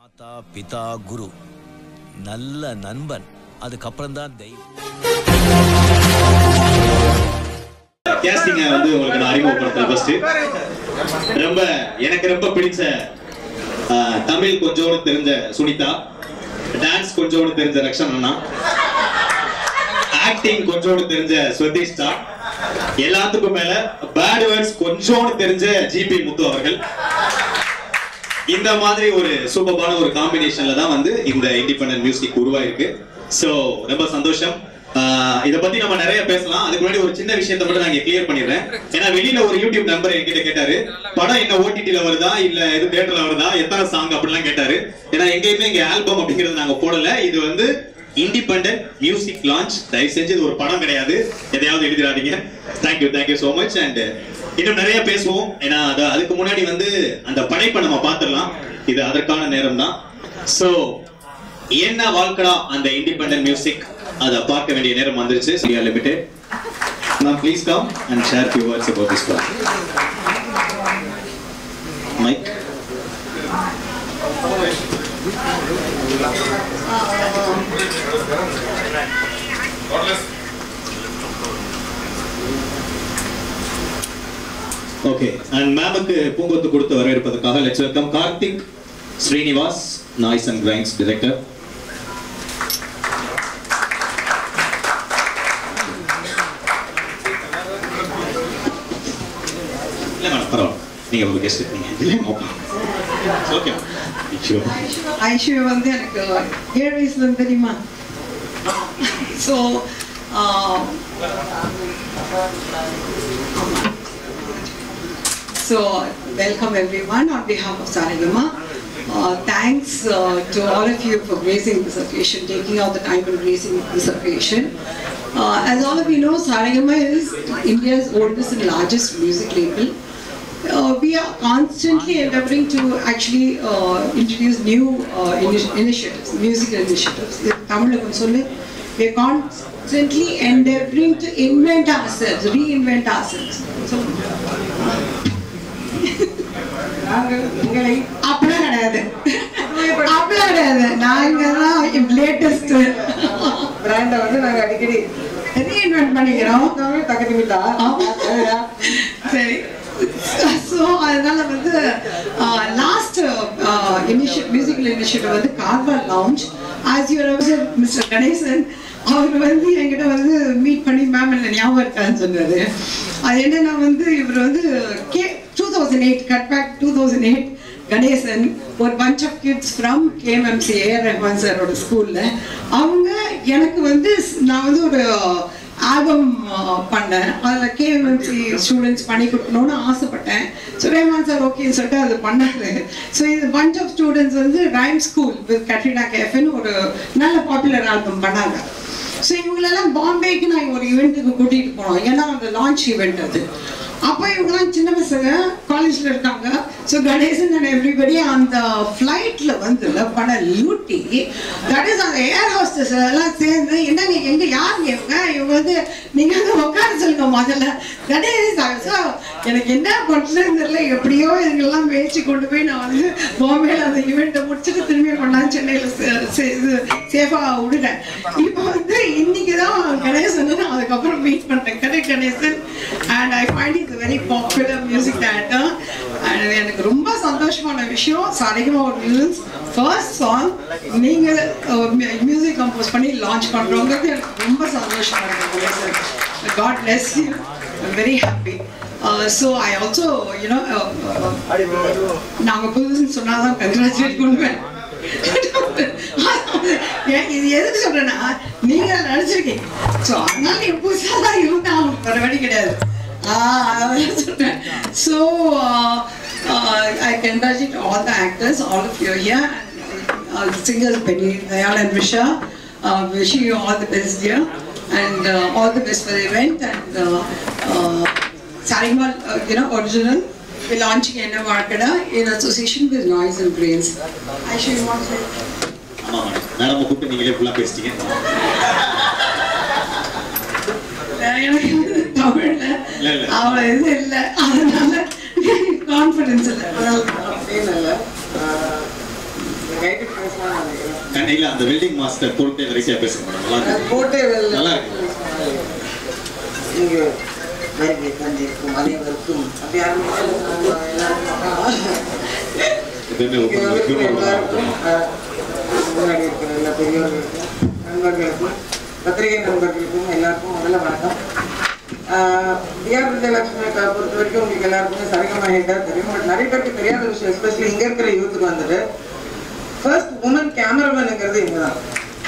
மாதா பிதா குரு நல்ல நண்பன் அதுக்கப்புறம் தான் தெய்வம் கேஸ்டிங்க வந்து உங்களுக்கு நான் அறிமுகப்படுத்தல ஃபர்ஸ்ட் ரொம்ப எனக்கு ரொம்ப பிடிச்ச ஆஹ், தமிழ் கொஞ்சோடு தெரிஞ்ச சுனிதா டான்ஸ் கொஞ்சோடு தெரிஞ்ச ரக்ஷன் அண்ணா ஆக்டிங் கொஞ்சோடு தெரிஞ்ச ஸ்வதிஷ்டா எல்லாத்துக்கும் மேல பேட் வேர்ட்ஸ் கொஞ்சோடு தெரிஞ்ச ஜிபி முத்து அவர்கள் இந்த மாதிரி ஒரு சூப்பரான ஒரு காம்பினேஷன்ல தான் வந்து இந்த இண்டிபெண்டன்ட் மியூசிக் உருவாயிருக்கு சோ ரொம்ப சந்தோஷம் ஆஹ் இத பத்தி நம்ம நிறைய பேசலாம் அதுக்கு முன்னாடி ஒரு சின்ன விஷயத்தை மட்டும் நான் கிளியர் பண்ணிடுறேன் ஏன்னா வெளியில ஒரு யூடியூப் நம்பர் என்கிட்ட கேட்டாரு படம் என்ன ஓடிடில வருதா இல்ல எது தியேட்டர்ல வருதா எத்தனை சாங் அப்படிலாம் கேட்டாரு ஏன்னா எங்கேயுமே இங்க ஆல்பம் அப்படிங்கறது நாங்க போடல இது வந்து இண்டிபெண்டன்ட் மியூசிக் லான்ச் தயவு செஞ்சு இது ஒரு படம் கிடையாது எதையாவது எழுதிடாதீங்க thank you thank you so much and இன்னும் நிறைய பேசுவோம் ஏன்னா அது அதுக்கு முன்னாடி வந்து அந்த படைப்பை நம்ம பார்த்துடலாம் இது அதற்கான நேரம் தான் ஸோ என்ன வாழ்க்கடா அந்த இண்டிபெண்டன்ட் மியூசிக் அதை பார்க்க வேண்டிய நேரம் வந்துருச்சு சரியா லிமிடெட் நான் please come and share few words about this one mic okay and மேமுக்கு பூங்கொத்து கொடுத்து வரவேற்பதற்காக let's welcome Karthik Srinivas noise and grains director இல்லை மேடம் பரவாயில்ல நீங்கள் ஒரு கெஸ்ட் இருக்கீங்க இல்லை ஓகே ஐஸ்வர்யா வந்து எனக்கு ஏழு வயசுல இருந்து தெரியுமா so so welcome everyone on behalf of Saregama thanks uh, to all of you for gracing this occasion, taking out the time and gracing this occasion. Uh, as all of you know, Saragama is India's oldest and largest music label. Uh, we are constantly endeavoring to actually uh, introduce new uh, ini- initiatives, musical initiatives. Tamil சொல்லு we are constantly endeavoring to invent ourselves, reinvent ourselves. So, அப்படிலாம் கிடையாது அப்படிலாம் கிடையாது நாங்க தான் latest பிராண்டை வந்து நாங்க அடிக்கடி ரீஇன்வென்ட் பண்ணிக்கிறோம் தகுதி விட்டா ஆமா. சரி ஸோ அதனால வந்து லாஸ்ட் இனிஷியேட் மியூசிக்கல் இனிஷியேட்டிவ் வந்து கார்வா launch as your mister Ganesan அவர் வந்து என்கிட்ட வந்து மீட் பண்ணி மேம் இல்லை ஞாபகம் இருக்கான்னு சொன்னாரு அது என்னன்னா வந்து இவர் வந்து K two thousand eight cut back two thousand eight Ganesan ஒரு bunch of kids from KMMC AR Rahman சாரோட ஸ்கூலில் அவங்க எனக்கு வந்து நான் வந்து ஒரு ஆல்பம் பண்ணேன் அதில் கேஎம்எம்சி ஸ்டூடெண்ட்ஸ் பண்ணி கொடுக்கணும்னு ஆசைப்பட்டேன் ஸோ ரேமான் சார் ஓகேன்னு சொல்லிட்டு அது பண்ணாரு ஸோ இது பஞ்ச் ஆஃப் ஸ்டூடெண்ட்ஸ் வந்து ரைம் ஸ்கூல் வித் கட்ரினா கேஃப்னு ஒரு நல்ல பாப்புலர் ஆல்பம் பண்ணாங்க ஸோ இவங்களெல்லாம் பாம்பேக்கு நான் ஒரு ஈவெண்ட்டுக்கு கூட்டிகிட்டு போனோம் ஏன்னா அந்த லான்ச் ஈவெண்ட் அது அப்போ இவங்கலாம் சின்ன பசங்க காலேஜில் இருக்காங்க ஸோ கணேசன் அண்ட் எவ்ரிபடி அந்த ஃப்ளைட்டில் வந்து பட லூட்டி தட் இஸ் அந்த ஏர் ஹோஸ்டஸ் எல்லாம் சேர்ந்து என்னங்க எங்கே யாருங்க இவங்க இவங்க வந்து நீங்கள் வந்து உட்கார சொல்லுங்க முதல்ல தட் இஸ் ஸோ எனக்கு என்ன பண்ணுறதுன்னு தெரியல எப்படியோ இதுங்கெல்லாம் பேச்சு கொண்டு போய் நான் வந்து பாம்பேல அந்த ஈவெண்ட்டை முடிச்சுட்டு திரும்பி கொண்டாந்து சென்னையில் இது சேஃபாக விடுறேன் இப்போ வந்து இன்னைக்கு தான் கணேசன் நான் அதுக்கப்புறம் மீட் பண்ணுறேன் correct Ganesan and I find it very popular music director and எனக்கு ரொம்ப சந்தோஷமான விஷயம் சரிகமா ஒரு மியூசிக் ஃபர்ஸ்ட் சாங் நீங்கள் மியூசிக் கம்போஸ் பண்ணி லான்ச் பண்ணுறவங்களுக்கு எனக்கு ரொம்ப சந்தோஷமா இருக்கு Ganesan god bless you very happy so I also you know நாங்கள் புதுசுன்னு சொன்னால் தான் கங்க்ராச்சுலேட் பண்ணுவேன் ஏன் இது எதுக்கு சொல்றேன்னா நீங்க நினைச்சிருக்கீங்க ஸோ அதனால நீங்க புதுசாக தான் இருந்தா வேற வழி கிடையாது அதான் சொல்றேன் so I congratulate all the actors all of you here singers Benny, Dayal and Visha. Uh, wishing you all the best dear and uh, all the best for the event and uh, uh, Sarimal, uh, you know, original. We're launching in Markada in association with Noise and Brains. I should want to ஆமா madam கூப்பிட்டு நீங்களே ஃபுல்லா பேசிட்டீங்க எனக்கு வந்து தமிழ்ல இல்ல, இல்ல. அவ்வளோ இது இல்லை அதனால கான்ஃபிடன்ஸ் இல்லை அதனால அப்படின்னு இல்லை ரைட்டு பேசலாம்னு நினைக்கிறேன் இல்ல அந்த வெல்டிங் மாஸ்டர் பொருட்டே வரைக்கும் பேசுங்க மேடம் நல்லா அது இருக்கு போட்டு வெள்ள- நல்லா இருக்கு. இங்கு வருகை தந்திருக்கும் அனைவருக்கும் அப்படி யாரும் எப்பவுமே இங்கே open வந்திருக்கிற humor எல்லாருக்கும் வரும். அஹ், முன்னாடி இருக்கிற எல்லா பெரியவர்களுக்கும் நண்பர்களுக்கும் பத்திரிகை நண்பர்களுக்கும் எல்லாருக்கும் முதல்ல வணக்கம் பிஆர் விஜயலட்சுமி பொறுத்த வரைக்கும் உங்களுக்கு எல்லாருக்குமே சரிகமா ஹேட்டா தெரியும் பட் நிறைய பேருக்கு தெரியாத விஷயம் எஸ்பெஷலி இங்க இருக்கிற யூத்துக்கு வந்துட்டு ஃபர்ஸ்ட் உமன் கேமராமேனுங்கிறது இவங்க தான்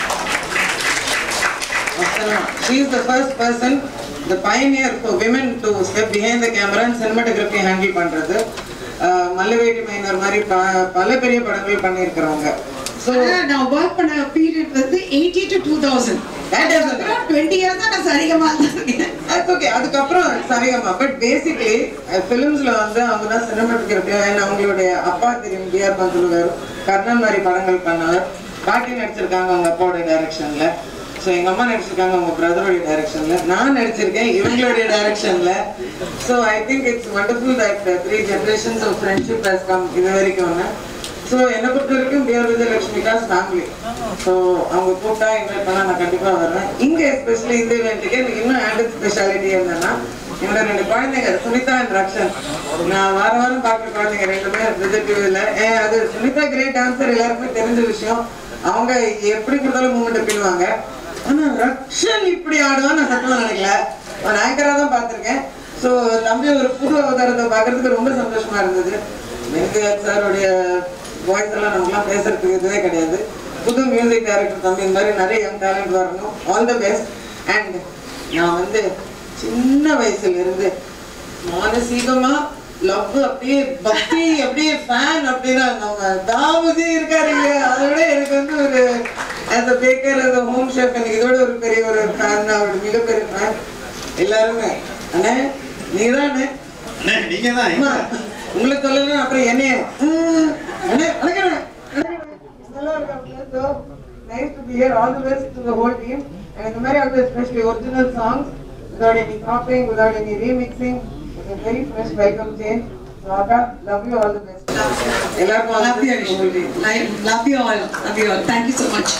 She is the first person, the pioneer for women to step behind the camera and cinematography handle பண்றது ஆஹ் மல்லவேட்டி மைனர் மாதிரி ப- பல பெரிய படங்கள் பண்ணியிருக்கிறவங்க ஸோ ஆனா நான் ஒர்க் பண்ண பீரியட் வந்து eighty to two thousand That doesn't- twenty years தான் நான் சரிகமா இருக்கேன் that's okay அதுக்கப்புறம் சரிகமா பட் பேசிக்லி ஃபிலிம்ஸ்ல வந்து அவங்க தான் சினிமாட்டோகிராஃபி அண்ட் அவங்களுடைய அப்பா தெரியும் பிஆர் பந்துலு வேறு கர்ணன் மாதிரி படங்கள் பண்ணவர் பாட்டி நடிச்சிருக்காங்க அவங்க அப்பாவோட டைரக்ஷன்ல ஸோ எங்க அம்மா நடிச்சிருக்காங்க அவங்க பிரதருடைய டைரக்ஷன்ல நான் நடிச்சிருக்கேன் இவங்களுடைய டைரக்ஷன்ல so I think it's wonderful that three generations of friendship has come இது வரைக்கும் ஒன்று ஸோ என்னை பொறுத்த வரைக்கும் பிஆர் விஜயலட்சுமிகாஸ் ஃபேமிலி ஸோ அவங்க கூப்பிட்டா இன்வைட் பண்ணா நான் கண்டிப்பாக வருவேன் இங்கே எஸ்பெஷலி இந்த இவெண்ட்டுக்கு எனக்கு இன்னும் ஆண்டட் ஸ்பெஷாலிட்டி என்னன்னா என்னோட ரெண்டு குழந்தைங்க சுனிதா அண்ட் ரக்ஷன் நான் வார வாரம் பார்க்குற குழந்தைங்க ரெண்டுமே விஜய் டிவியில் அது சுனிதா கிரேட் டான்சர் எல்லாருக்குமே தெரிஞ்ச விஷயம் அவங்க எப்படி கொடுத்தாலும் மூமெண்ட் பின்னுவாங்க ஆனா ரக்ஷன் இப்படி ஆடுவான்னு நான் சத்தமா நினைக்கல நான் ஆங்கரா தான் பார்த்திருக்கேன் ஸோ தம்பி ஒரு புது அவதாரத்தை பார்க்கறதுக்கு ரொம்ப சந்தோஷமா இருந்தது மென்கு சாருடைய வாய்ஸ் எல்லாம் நமக்குலாம் பேசுறதுக்கு இதுவே கிடையாது புது மியூசிக் டைரக்டர் தம்பி இந்த மாதிரி நிறைய யங் டேலண்ட் வரணும் ஆல் த பெஸ்ட் அண்ட் நான் வந்து சின்ன வயசுல இருந்து மானசீகமா லவ் அப்படியே பக்தி அப்படியே ஃபேன் அப்படின்னா நம்ம தாமதி இருக்காரு இல்லையா அதை விட எனக்கு வந்து ஒரு as a baker as a home chef எனக்கு இதோட ஒரு பெரிய ஒரு ஃபேன் அவரோட மிகப்பெரிய ஃபேன் எல்லாருமே அண்ணே நீங்க தான் அண்ணே அண்ணே, நீங்க தான் அம்மா, உங்களை சொல்லலாம் அப்புறம் என்னைய ம், அண்ணே வணக்கம் நல்லா இருக்காங்க so nice to be here all the best to the whole team எனக்கு இந்த மாதிரி வந்து especially original songs without any copying without any remixing it's a very fresh welcome change so Akka love you all the best எல்லாருக்கும் all the Love you, best to the whole team. Like, love you all. Love you all. Thank you so much.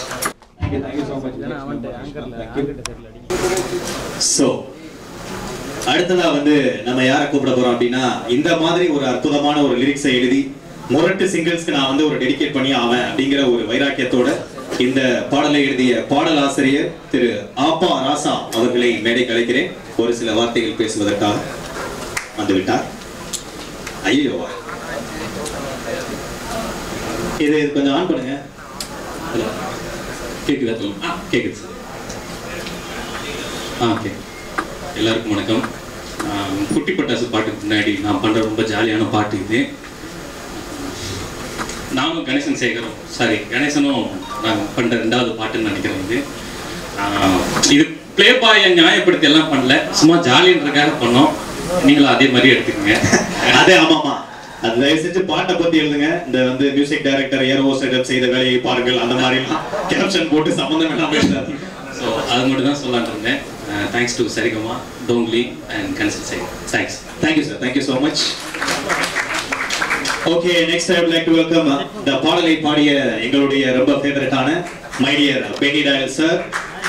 So அடுத்ததா வந்து நம்ம யாரை கூப்பிட போறோம் அப்படின்னா இந்த மாதிரி ஒரு அற்புதமான ஒரு லிரிக்ஸை எழுதி முரட்டு சிங்கிள்ஸ்க்கு நான் வந்து ஒரு டெடிகேட் பண்ணி ஆவேன் அப்படிங்கிற ஒரு வைராக்கியத்தோட இந்த பாடலை எழுதிய பாடல் ஆசிரியர் திரு ஆப்பா ராசா அவர்களை மேடை கலைக்கிறேன் ஒரு சில வார்த்தைகள் பேசுவதற்காக வந்துவிட்டார் ஐயோ இது இது கொஞ்சம் ஆன் பண்ணுங்க ஹலோ கேக்குதா சொல்லுங்க ஆ கேக்குது சார் ஆ ஓகே எல்லாருக்கும் வணக்கம் ஆம், குட்டி பட்டாசு பாட்டுக்கு முன்னாடி நான் பண்ணுற ரொம்ப ஜாலியான பாட்டு இது நானும் கணேசன் சேகரும் சாரி கணேசனும் நாங்கள் பண்ணுற ரெண்டாவது பாட்டுன்னு நினைக்கிறேன் இது ஆ, இது ப்ளே பாயை நியாயப்படுத்தி எல்லாம் பண்ணல சும்மா ஜாலின்றதுக்காக பண்ணோம் நீங்களும் அதே மாதிரி எடுத்துக்கோங்க அதே ஆமாமா அது தயவு செஞ்சு பாட்டை பத்தி எழுதுங்க இந்த வந்து மியூசிக் டைரக்டர் ஏரோ செட்டப் செய்த வேலையை பாருங்கள் அந்த மாதிரி கேப்ஷன் போட்டு சம்பந்தம் எல்லாம் பேசுறாரு ஸோ அது மட்டும் தான் சொல்லலான்னு இருந்தேன் தேங்க்ஸ் டு சரிகமா டோங்லி அண்ட் கன்சல் Sekar thanks thank you sir thank you so much okay next I would like to welcome the பாடலை பாடிய எங்களுடைய ரொம்ப ஃபேவரட்டான my dear Benny Dayal sir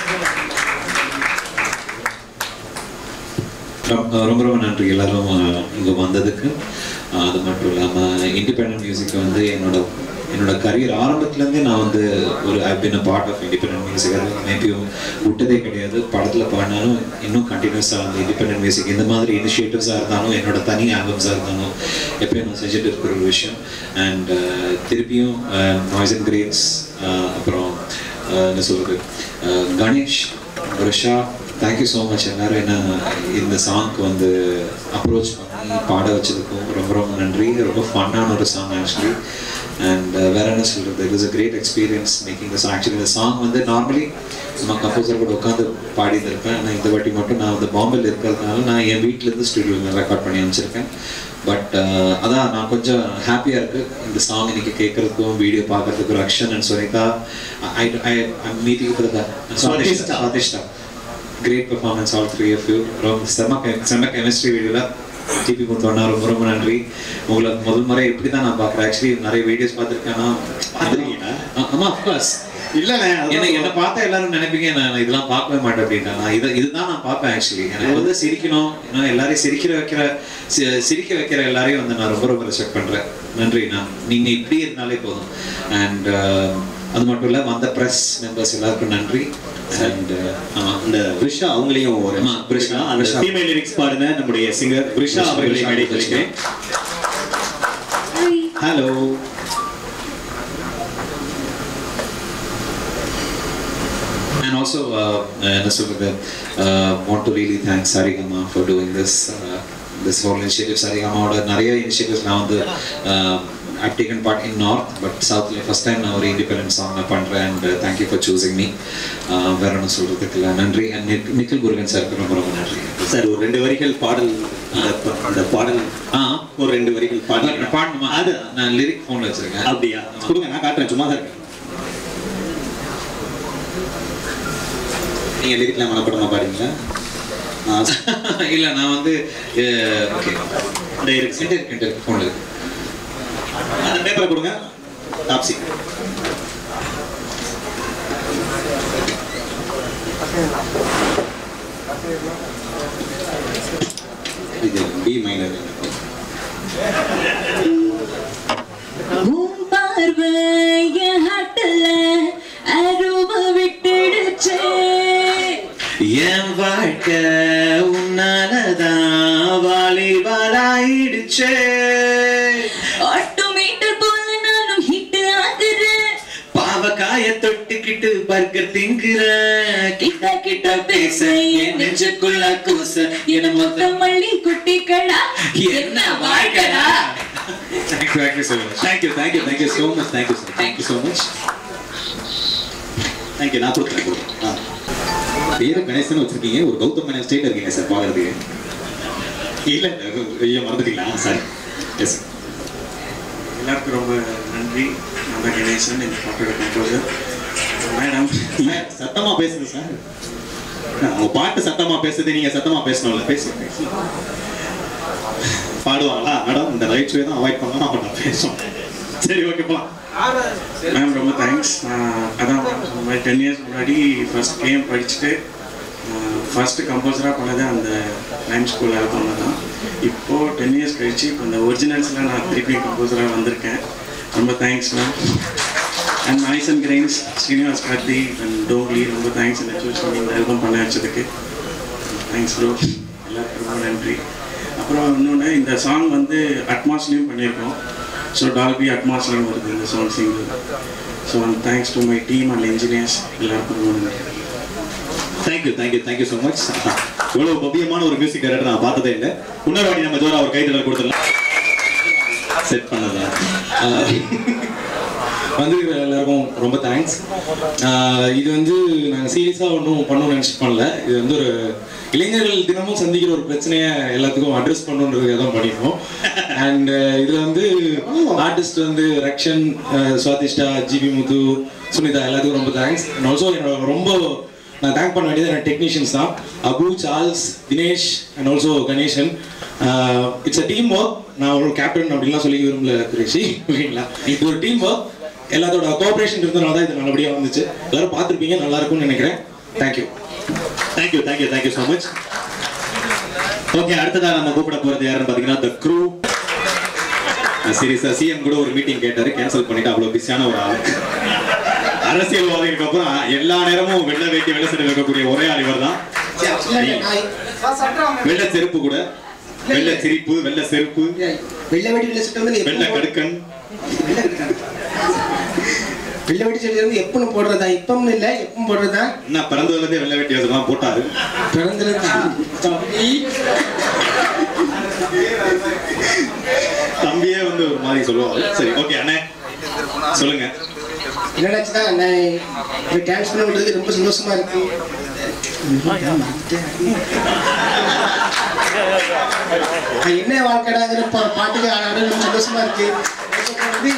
ரொம்ப ரொம்ப ரொம்ப நன்றி எல்லாரும் அஹ், இங்க வந்ததுக்கு அஹ், அது மட்டும் இல்லாமல் இண்டிபெண்ட் மியூசிக் வந்து என்னோட என்னோட கரியர் ஆரம்பத்துலேருந்தே நான் வந்து ஒரு I been a part of independent music அது மேபி விட்டதே கிடையாது படத்தில் பாடினாலும் இன்னும் கண்டினியூஸாக வந்து இண்டிபெண்ட் மியூசிக் இந்த மாதிரி இனிஷியேட்டிவ்ஸாக இருந்தாலும் என்னோட தனி ஆல்பம்ஸாக இருந்தாலும் எப்பயும் நான் செஞ்சுட்டு இருக்கிற ஒரு விஷயம் அண்ட் திருப்பியும் நாய்ஸ் அண்ட் கிரேட்ஸ் அப்புறம் அஹ், என்ன சொல்கிறது Ganesh Risha thank you so much எல்லாரும் என்ன இந்த சாங்க்கு வந்து அப்ரோச் பண்ணி பாட வச்சதுக்கும் ரொம்ப ரொம்ப நன்றி ரொம்ப ஃபன்னான ஒரு சாங் ஆக்சுவலி அண்ட் வேற என்ன சொல்கிறது it is a great experience making this actually இந்த சாங் வந்து நார்மலி நம்ம கம்போசர் கூட உட்காந்து பாடியிருப்பேன் ஆனால் இந்த வாட்டி மட்டும் நான் வந்து பாம்பேல இருக்கிறதுனால நான் என் வீட்டிலேருந்து ஸ்டுடியோவில் ரெக்கார்ட் பண்ணி அனுப்பிச்சிருக்கேன் பட் அதான் நான் கொஞ்சம் ஹாப்பியாக இருக்கு இந்த சாங் இன்னைக்கு கேட்கறதுக்கும் வீடியோ பார்க்கறதுக்கும் Rakshan and Sunitha I I meeting Swatishtha. Swathishta great performance all three of you ரொம்ப செம்ம கெ- செம்ம கெமிஸ்ட்ரி வீடியோவில் டிபி முத்தோண்ணா ரொம்ப ரொம்ப நன்றி உங்களை முதல் முறை இப்படி தான் நான் பார்க்குறேன் ஆக்சுவலி நிறைய வீடியோஸ் பார்த்துருக்கேன் ஆனால் பார்த்திருக்கீங்களா? ஆமா அஃப்கோர்ஸ் இல்லண்ணே என்ன அதுதான் என்ன பார்த்தா எல்லாரும் நினைப்பீங்க நான் இதெல்லாம் பார்க்கவே மாட்டேன் அப்படின்னா நான் இது இதுதான் நான் பார்ப்பேன் ஆக்சுவலி எனக்கு வந்து சிரிக்கணும் ஏன்னா எல்லாரையும் சிரிக்கிற வைக்கிற சி- சிரிக்க வைக்கிற எல்லாரையும் வந்து நான் ரொம்ப ரொம்ப ரெஸ்பெக்ட் பண்றேன் நன்றி நான் நீங்க இப்படி இருந்தாலே போதும் அண்ட் அது மட்டும் இல்ல வந்த பிரஸ் மெம்பர்ஸ் எல்லாருக்கும் நன்றி அண்ட் ஆமா அந்த விஷா அவங்களையும் ஒரு ஆமா, விஷா விஷா, அந்த விஷா. ஃபீமேல் லிரிக்ஸ் பாடுன நம்முடைய சிங்கர் விஷா விஷா, அவர்களை விஷா, மேடை விஷா. கழிக்கிறேன் hello And also, uh, uh, சொல்றது, uh, want to really thank Sarigama for doing this, uh, this whole initiative. Sarigamaவோட நிறைய initiatives நான் வந்து uh, I've taken part in North, but Southல first time நான் ஒரு independent song நான் பண்றேன் and uh, thank you for choosing me. Uh, வேற ஒன்றும் சொல்றதுக்கு இல்லை நன்றி and நிக்- நிக்கில் முருகன் சாருக்கு ரொம்ப ரொம்ப நன்றி சார் ஒரு ரெண்டு வரிகள் பாடல் அந்த ப- அந்த பாடல் ஆ ஒரு ரெண்டு வரிகள் பாடல் பாடணுமா அது நான் லிரிக் ஃபோனில் வச்சிருக்கேன் அப்படியா கொடுங்க நான் காட்டுறேன் சும்மா தான் இருக்கேன் நீங்க லிரிக்லாம் மனப்படமா பாடுவீங்களா ஆ, இல்ல நான் வந்து ஓகே இந்த இருக்கு சார். ஃபோனில் இருக்கு அந்த பேப்பரை கொடுங்க டாப்ஸி இது பி மைனர் உன் பார்வைய ஹட்டுல அருவ விட்டுடுச்சே என் வாழ்க்கை உன்னாலதான் வாலிபாலாயிடுச்சே ஆட்டோமீட்டர் போல நானும் ஹிட் ஆகுறேன் பாவக்காய தொட்டுக்கிட்டு பர்கர் திங்குற கிட்ட கிட்ட பேச என் நெஞ்சுக்குள்ள கூச என மொத்த மல்லி குட்டிகளா என்ன வாழ்க்கடா thank you thank you so much thank you thank you thank you so much thank you sir thank you so much thank you நான் கொடுத்துறேன் கொடுக்குறேன் ஆ. பேரு கணேசன் வச்சிருக்கீங்க ஒரு கௌதம் மேனன் ஸ்டேட் இருக்கீங்க சார் பார்க்கறதுக்கு இல்ல இல்ல, ஐயோ மறந்துட்டீங்களா சாரி எஸ் எல்லாருக்கும் ரொம்ப நன்றி நான் தான் கணேசன் இந்த பாட்டோட கம்போசர் மேடம் சத்தமா பேசுங்க சார் அவங்க பாட்டு சத்தமா பேசுது நீங்க சத்தமா பேசணும்ல பேசு பேசு. பாடுவாங்களா மேடம் இந்த ரைட் வே தான் அவாய்ட் பண்ணலாம் அவங்க பேசுவோம் சரி ஓகே போலாம் மேம் ரொம்ப தேங்க்ஸ் அதான் இந்த மாதிரி டென் இயர்ஸ் முன்னாடி ஃபர்ஸ்ட் கேம் படிச்சுட்டு ஃபர்ஸ்ட் கம்போசராக பண்ணது அந்த லைம் ஸ்கூல் ஆல்பம் தான் இப்போது டென் இயர்ஸ் கழிச்சு இப்போ இந்த ஒரிஜினல்ஸில் நான் திருப்பி கம்போசராக வந்திருக்கேன் ரொம்ப thanks ma'am and Noise and Grains Srinivas Karthi and டோங்லி ரொம்ப தேங்க்ஸ் இந்த சூஸ் பண்ணி இந்த ஆல்பம் பண்ண வச்சதுக்கு தேங்க்ஸ் ப்ரோ எல்லாருக்கும் ரொம்ப நன்றி அப்புறம் இன்னொன்று இந்த சாங் வந்து அட்மாஸ்லேயும் பண்ணியிருக்கோம் ஸோ டால்பி அட்மாஸ்லேயும் வருது இந்த song single so thanks to my team and engineers எல்லாருக்கும் ரொம்ப நன்றி thank you thank you thank you so much இவ்வளவு பவ்யமான ஒரு மியூசிக் டைரக்டர் நான் பார்த்ததே இல்லை இன்னொரு வாட்டி நம்ம ஜோரா ஒரு கைத்தடல் கொடுத்துடலாம் செட் பண்ணதா வந்திருக்கிற எல்லாருக்கும் ரொம்ப தேங்க்ஸ் இது வந்து நாங்கள் சீரியஸாக ஒன்றும் பண்ணணும்னு நினச்சி பண்ணல இது வந்து ஒரு இளைஞர்கள் தினமும் சந்திக்கிற ஒரு பிரச்சனையை எல்லாத்துக்கும் அட்ரஸ் பண்ணணுன்றதுக்காக தான் பண்ணியிருக்கோம் அண்ட் இதில் வந்து ஆர்டிஸ்ட் வந்து ரக்ஷன் அஹ், சுவாதிஷ்டா ஜிபி முத்து சுனிதா எல்லாத்துக்கும் ரொம்ப தேங்க்ஸ் அண்ட் ஆல்சோ என்னோட ரொம்ப நான் தேங்க் பண்ண வேண்டியது என்னோட டெக்னீஷியன்ஸ் தான் Abu Charles Dinesh and also Ganesan it's a team work நான் ஒரு கேப்டன் அப்படின்லாம் சொல்லி விரும்பல குரேஷி ஓகேங்களா இது ஒரு டீம் ஒர்க் எல்லாத்தோட கோஆப்ரேஷன் இருந்தனால தான் இது நல்லபடியாக வந்துச்சு எல்லாரும் பார்த்துருப்பீங்க நல்லா இருக்கும்னு நினைக்கிறேன் thank you thank you thank you thank you so much okay அடுத்ததா நம்ம கூப்பிட போறது யாருன்னு பாத்தீங்கன்னா த க்ரூ சீரியஸா சிஎம் கூட ஒரு மீட்டிங் கேட்டாரு கேன்சல் பண்ணிட்டு அவ்வளவு பிஸியான ஒரு ஆளு அரசியல்வாதிகளுக்கு அப்புறம் எல்லா நேரமும் வெள்ளை வேட்டி வெள்ளை சட்டை இருக்கக்கூடிய ஒரே ஆள் இவர் தான் வெள்ளை செருப்பு கூட வெள்ளை சிரிப்பு வெள்ளை செருப்பு வெள்ளை வெடி வெள்ளை சட்டை வந்து நீ வெள்ளை எப்பவும் போடு- கடுக்கன் வெள்ளை கடுக்கன். வெள்ளை வெடி சட்டை வந்து எப்பவும் போடுறதா இப்பவும் இல்ல எப்பவும் போடுறதா என்ன பிறந்ததுல இருந்தே வெள்ளை வேட்டி அதெல்லாம் போட்டாரு பிறந்திருந்தா தம்பியே வந்து ஒரு மாதிரி சொல்லுவாங்க சரி ஓகே அண்ணே சொல்லுங்க என்னடாச்சுன்னா நான் டான்ஸ் பண்ண விடுறது ரொம்ப சந்தோஷமா இருக்கு நான் என்ன வாழ்க்கைடாங்கிற பா- பாட்டுக்கு ஆட ரொம்ப சந்தோஷமா இருக்கு அதுக்கப்புறம் வந்து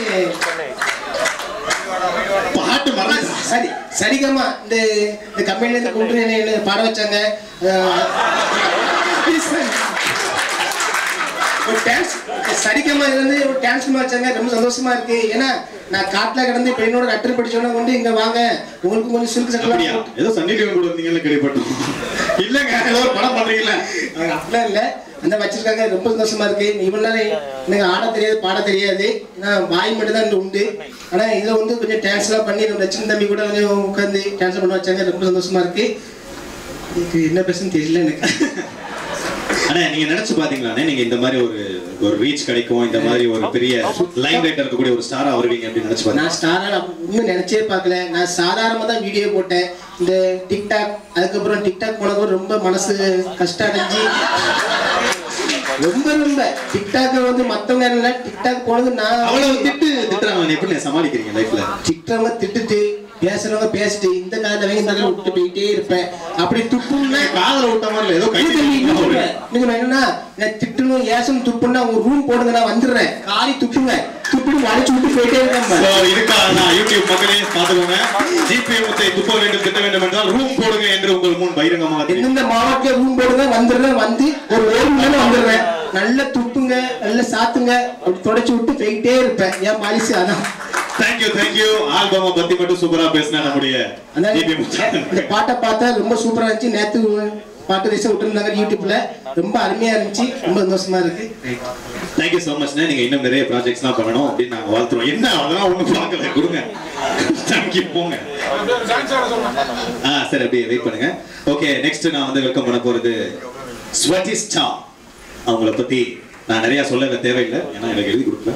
பாட்டு மறந்து சரி சரிகம்மா இந்த இந்த கம்பெனில இருந்து கூப்பிட்டு என்னை என்னை பாட வச்சாங்க அஹ், ஒரு டான்ஸ் சரிகமா இருந்து ஒரு டான்ஸ் வச்சாங்க ரொம்ப சந்தோஷமா இருக்கு ஏன்னா நான் காட்டுல கிடந்து இப்ப என்னோட அட்டர் படிச்சோன்னா கொண்டு இங்க வாங்க உங்களுக்கு கொஞ்சம் சில்க் அப்படியா சட்டெல்லாம் ஏதோ சன்னி லியோன் கூட வந்தீங்கன்னு கேள்விப்பட்டோம் இல்லங்க ஏதோ ஒரு படம் பண்றீங்களா அவங்க அப்படிலாம் இல்ல அந்த வச்சிருக்காங்க ரொம்ப சந்தோஷமா இருக்கு இவ்வளவு நேரம் எனக்கு ஆட தெரியாது பாட தெரியாது ஏன்னா வாய் மட்டும் தான் உண்டு ஆனா இதுல வந்து கொஞ்சம் டான்ஸ் எல்லாம் பண்ணி நம்ம லட்சுமி தம்பி கூட கொஞ்சம் உட்காந்து டான்ஸ் பண்ண வச்சாங்க ரொம்ப சந்தோஷமா இருக்கு இதுக்கு என்ன பேசுன்னு தெரியல எனக்கு அண்ணா நீங்க நினைச்சு பாத்தீங்களாண்ணே நீங்க இந்த மாதிரி ஒரு ஒரு ரீச் கிடைக்கும் இந்த மாதிரி ஒரு பெரிய லைன் லைட் இருக்கக்கூடிய ஒரு ஸ்டாரா வருவீங்க அப்படின்னு நினைச்சு பாத்தீங்க நான் ஸ்டாரா இன்னும் நினைச்சே பார்க்கல நான் சாதாரணமா தான் வீடியோ போட்டேன் இந்த டிக்டாக் அதுக்கப்புறம் டிக்டாக் போனதுக்கு ரொம்ப மனசு கஷ்டம் அடைஞ்சு ரொம்ப ரொம்ப டிக்டாக் வந்து மத்தவங்க இல்ல டிக்டாக் போனது நான் அவ்வளவு திட்டு திட்டுறாங்க எப்படி சமாளிக்கிறீங்க லைஃப்ல திட்டுறவங்க திட்டுட்டு பேசுறவங்க பேசிட்டு இந்த காலத்துல அவங்க இந்த காலத்துல விட்டு போயிட்டே இருப்பேன் அப்படி துப்புன்னா காதல விட்ட மாதிரி ஏதோ கை இல்ல தம்பி, இன்னும் சொல்றேன். நீங்க நான் என்னன்னா நான் திட்டணும் ஏசம் துப்புன்னா உங்க ரூம் போடுங்க நான் வந்துடுறேன் காலி துப்புங்க துப்புட்டு வளைச்சு விட்டு போயிட்டே இருக்கேன் So, இதுக்காக நான் யூடியூப் மக்களே பார்த்துக்கோங்க ஜிபே முத்தை துப்ப வேண்டும் திட்ட வேண்டும் என்றால் ரூம் போடுங்க என்று உங்கள் முன் பகிரங்கமாக தெரிவிக்கிறேன். எந்தெந்த மாவட்டத்துல ரூம் போடுங்க வந்துடுறேன் வந்து ஒரு ஒரு மணி நேரம் வந்துடுறேன் நல்லா துப்புங்க நல்லா சாத்துங்க அப்படி தொடச்சு விட்டு போயிட்டே இருப்பேன் ஏன் பாலிசி அதான் Thank you, thank you. ஆல்பமை பத்தி மட்டும் சூப்பரா பேசினா நம்முடைய அதான் ஜிபே முத்தை இந்த பாட்டை பார்த்தா ரொம்ப சூப்பரா இருந்துச்சு நேத்து பாட்டு ரீசா விட்டுருந்தாங்க யூடியூப்ல ரொம்ப அருமையா இருந்துச்சு ரொம்ப சந்தோஷமா இருக்கு தேங்க்யூ ஸோ மச்ண்ணே நீங்க இன்னும் நிறைய ப்ராஜெக்ட்ஸ்லாம் பண்ணணும் அப்படின்னு நாங்க வாழ்த்துறோம் என்ன அதெல்லாம் ஒண்ணும் பார்க்கல கொடுங்க தேங்க்யூ போங்க ஆ சரி அப்படியே வெயிட் பண்ணுங்க ஓகே நெக்ஸ்ட் நான் வந்து வெல்கம் பண்ண போறது ஸ்வட்டி ஸ்டா அவங்கள பத்தி நான் நிறைய சொல்ல தேவையில்லை ஏன்னா எனக்கு எழுதி கொடுக்கல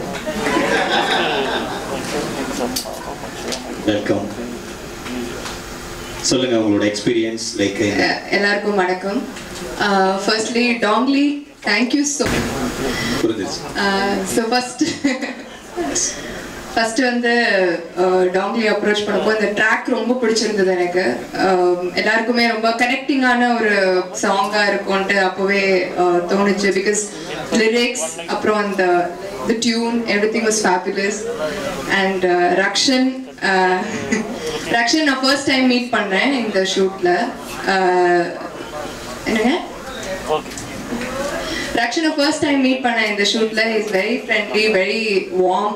வெல்கம் சொல்லுங்க உங்களோட எக்ஸ்பீரியன்ஸ் லைக் எல்லாருக்கும் வணக்கம் ஃபர்ஸ்ட்லி டாங்லி தேங்க்யூ ஸோ புரிஞ்சிச்சு ஸோ ஃபர்ஸ்ட் ஃபர்ஸ்ட் வந்து டாங்லி அப்ரோச் பண்ணும்போது இந்த ட்ராக் ரொம்ப பிடிச்சிருந்தது எனக்கு Um, எல்லாருக்குமே ரொம்ப கனெக்டிங்கான ஒரு சாங்காக இருக்கும்ன்ட்டு அப்போவே uh, தோணுச்சு பிகாஸ் லிரிக்ஸ் அப்புறம் அந்த the tune everything was fabulous and Rakshan uh, Rakshan நான் ஃபர்ஸ்ட் டைம் மீட் பண்ணேன் இந்த ஷூட்டில் என்னங்க ரக்ஷனை ஃபர்ஸ்ட் டைம் மீட் பண்ணேன் இந்த ஷூட்ல is very friendly very warm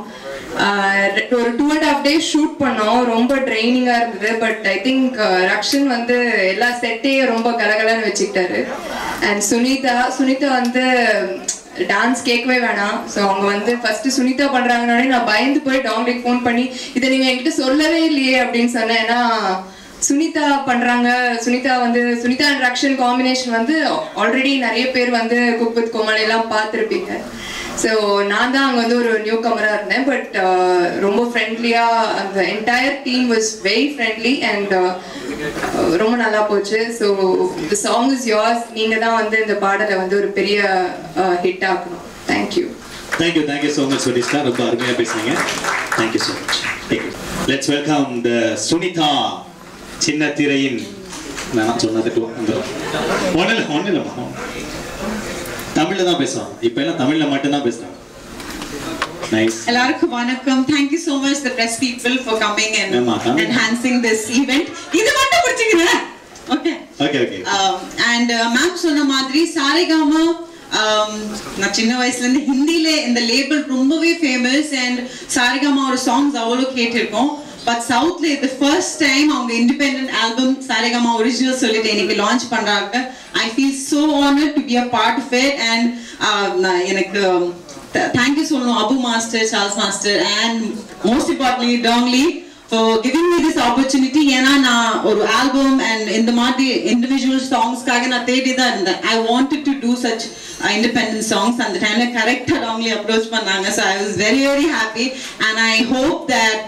ஒரு two and half days shoot பண்ணோம் ரொம்ப ட்ரைனிங்காக இருந்தது பட் ஐ திங்க் ரக்ஷன் வந்து எல்லா செட்டையும் ரொம்ப கலகலன்னு வச்சுக்கிட்டாரு அண்ட் சுனிதா சுனிதா வந்து டான்ஸ் கேட்கவே வேணாம் ஸோ அவங்க வந்து ஃபர்ஸ்ட் சுனிதா பண்றாங்கன்னே நான் பயந்து போய் டாங்லிக்கு ஃபோன் பண்ணி இதை நீங்க என்கிட்ட சொல்லவே இல்லையே அப்படின்னு சொன்னேன் ஏன்னா சுனிதா பண்றாங்க சுனிதா வந்து சுனிதா அண்ட் ரக்ஷன் காம்பினேஷன் வந்து ஆல்ரெடி நிறைய பேர் வந்து குக் வித் கோமல் எல்லாம் பார்த்துருப்பீங்க ஸோ நான் தான் அங்கே வந்து ஒரு நியூ கமராக இருந்தேன் பட் ரொம்ப ஃப்ரெண்ட்லியாக அந்த entire team was very friendly and ரொம்ப நல்லா போச்சு so the song is yours நீங்கள் தான் வந்து இந்த பாடலை வந்து ஒரு பெரிய ஹிட் ஆக்கணும் thank you thank you thank you so much Sunishka ரொம்ப அருமையாக பேசுனீங்க thank you so much thank you let's welcome the Sunitha சின்ன திரையின் நான் சொன்னதுக்கு வந்துடும் ஒன்றும் இல்லை ஒன்றும் இல்லைம்மா தமிழில் தான் பேசுவாங்க இப்போ எல்லாம் தமிழில் மட்டும்தான் பேசுகிறாங்க நைஸ் எல்லாருக்கும் வணக்கம் thank you so much the press people for coming and ஆமா, தமிழ். enhancing this event இது மட்டும் பிடிச்சிக்கிறேன் okay okay okay and ma'am சொன்ன மாதிரி சாரேகாமா um, நான் சின்ன வயசுல இருந்து ஹிந்தில இந்த லேபிள் ரொம்பவே ஃபேமஸ் அண்ட் சாரேகாமா ஒரு சாங்ஸ் அவ்வளோ கேட்டிருக்கோம் பட் சவுத்ல இது ஃபர்ஸ்ட் டைம் அவங்க இண்டிபெண்டன்ட் ஆல்பம் சாரேகாமா ஒரிஜினல் சொல்லிட்டு இன்னைக்கு லான்ச் பண்றாங்க I feel so honour to be a part of it and எனக்கு தேங்க்யூ சொல்லணும் Abu master Charles master and most importantly டாங்லி for giving me this opportunity ஏன்னா நான் ஒரு ஆல்பம் அண்ட் இந்த மாதிரி இண்டிவிஜுவல் சாங்ஸ்க்காக நான் தேடி தான் இருந்தேன் I wanted to do such independent songs அந்த டைம்ல கரெக்டாக அவங்களே அப்ரோச் பண்ணாங்க so I was very very happy and I hope that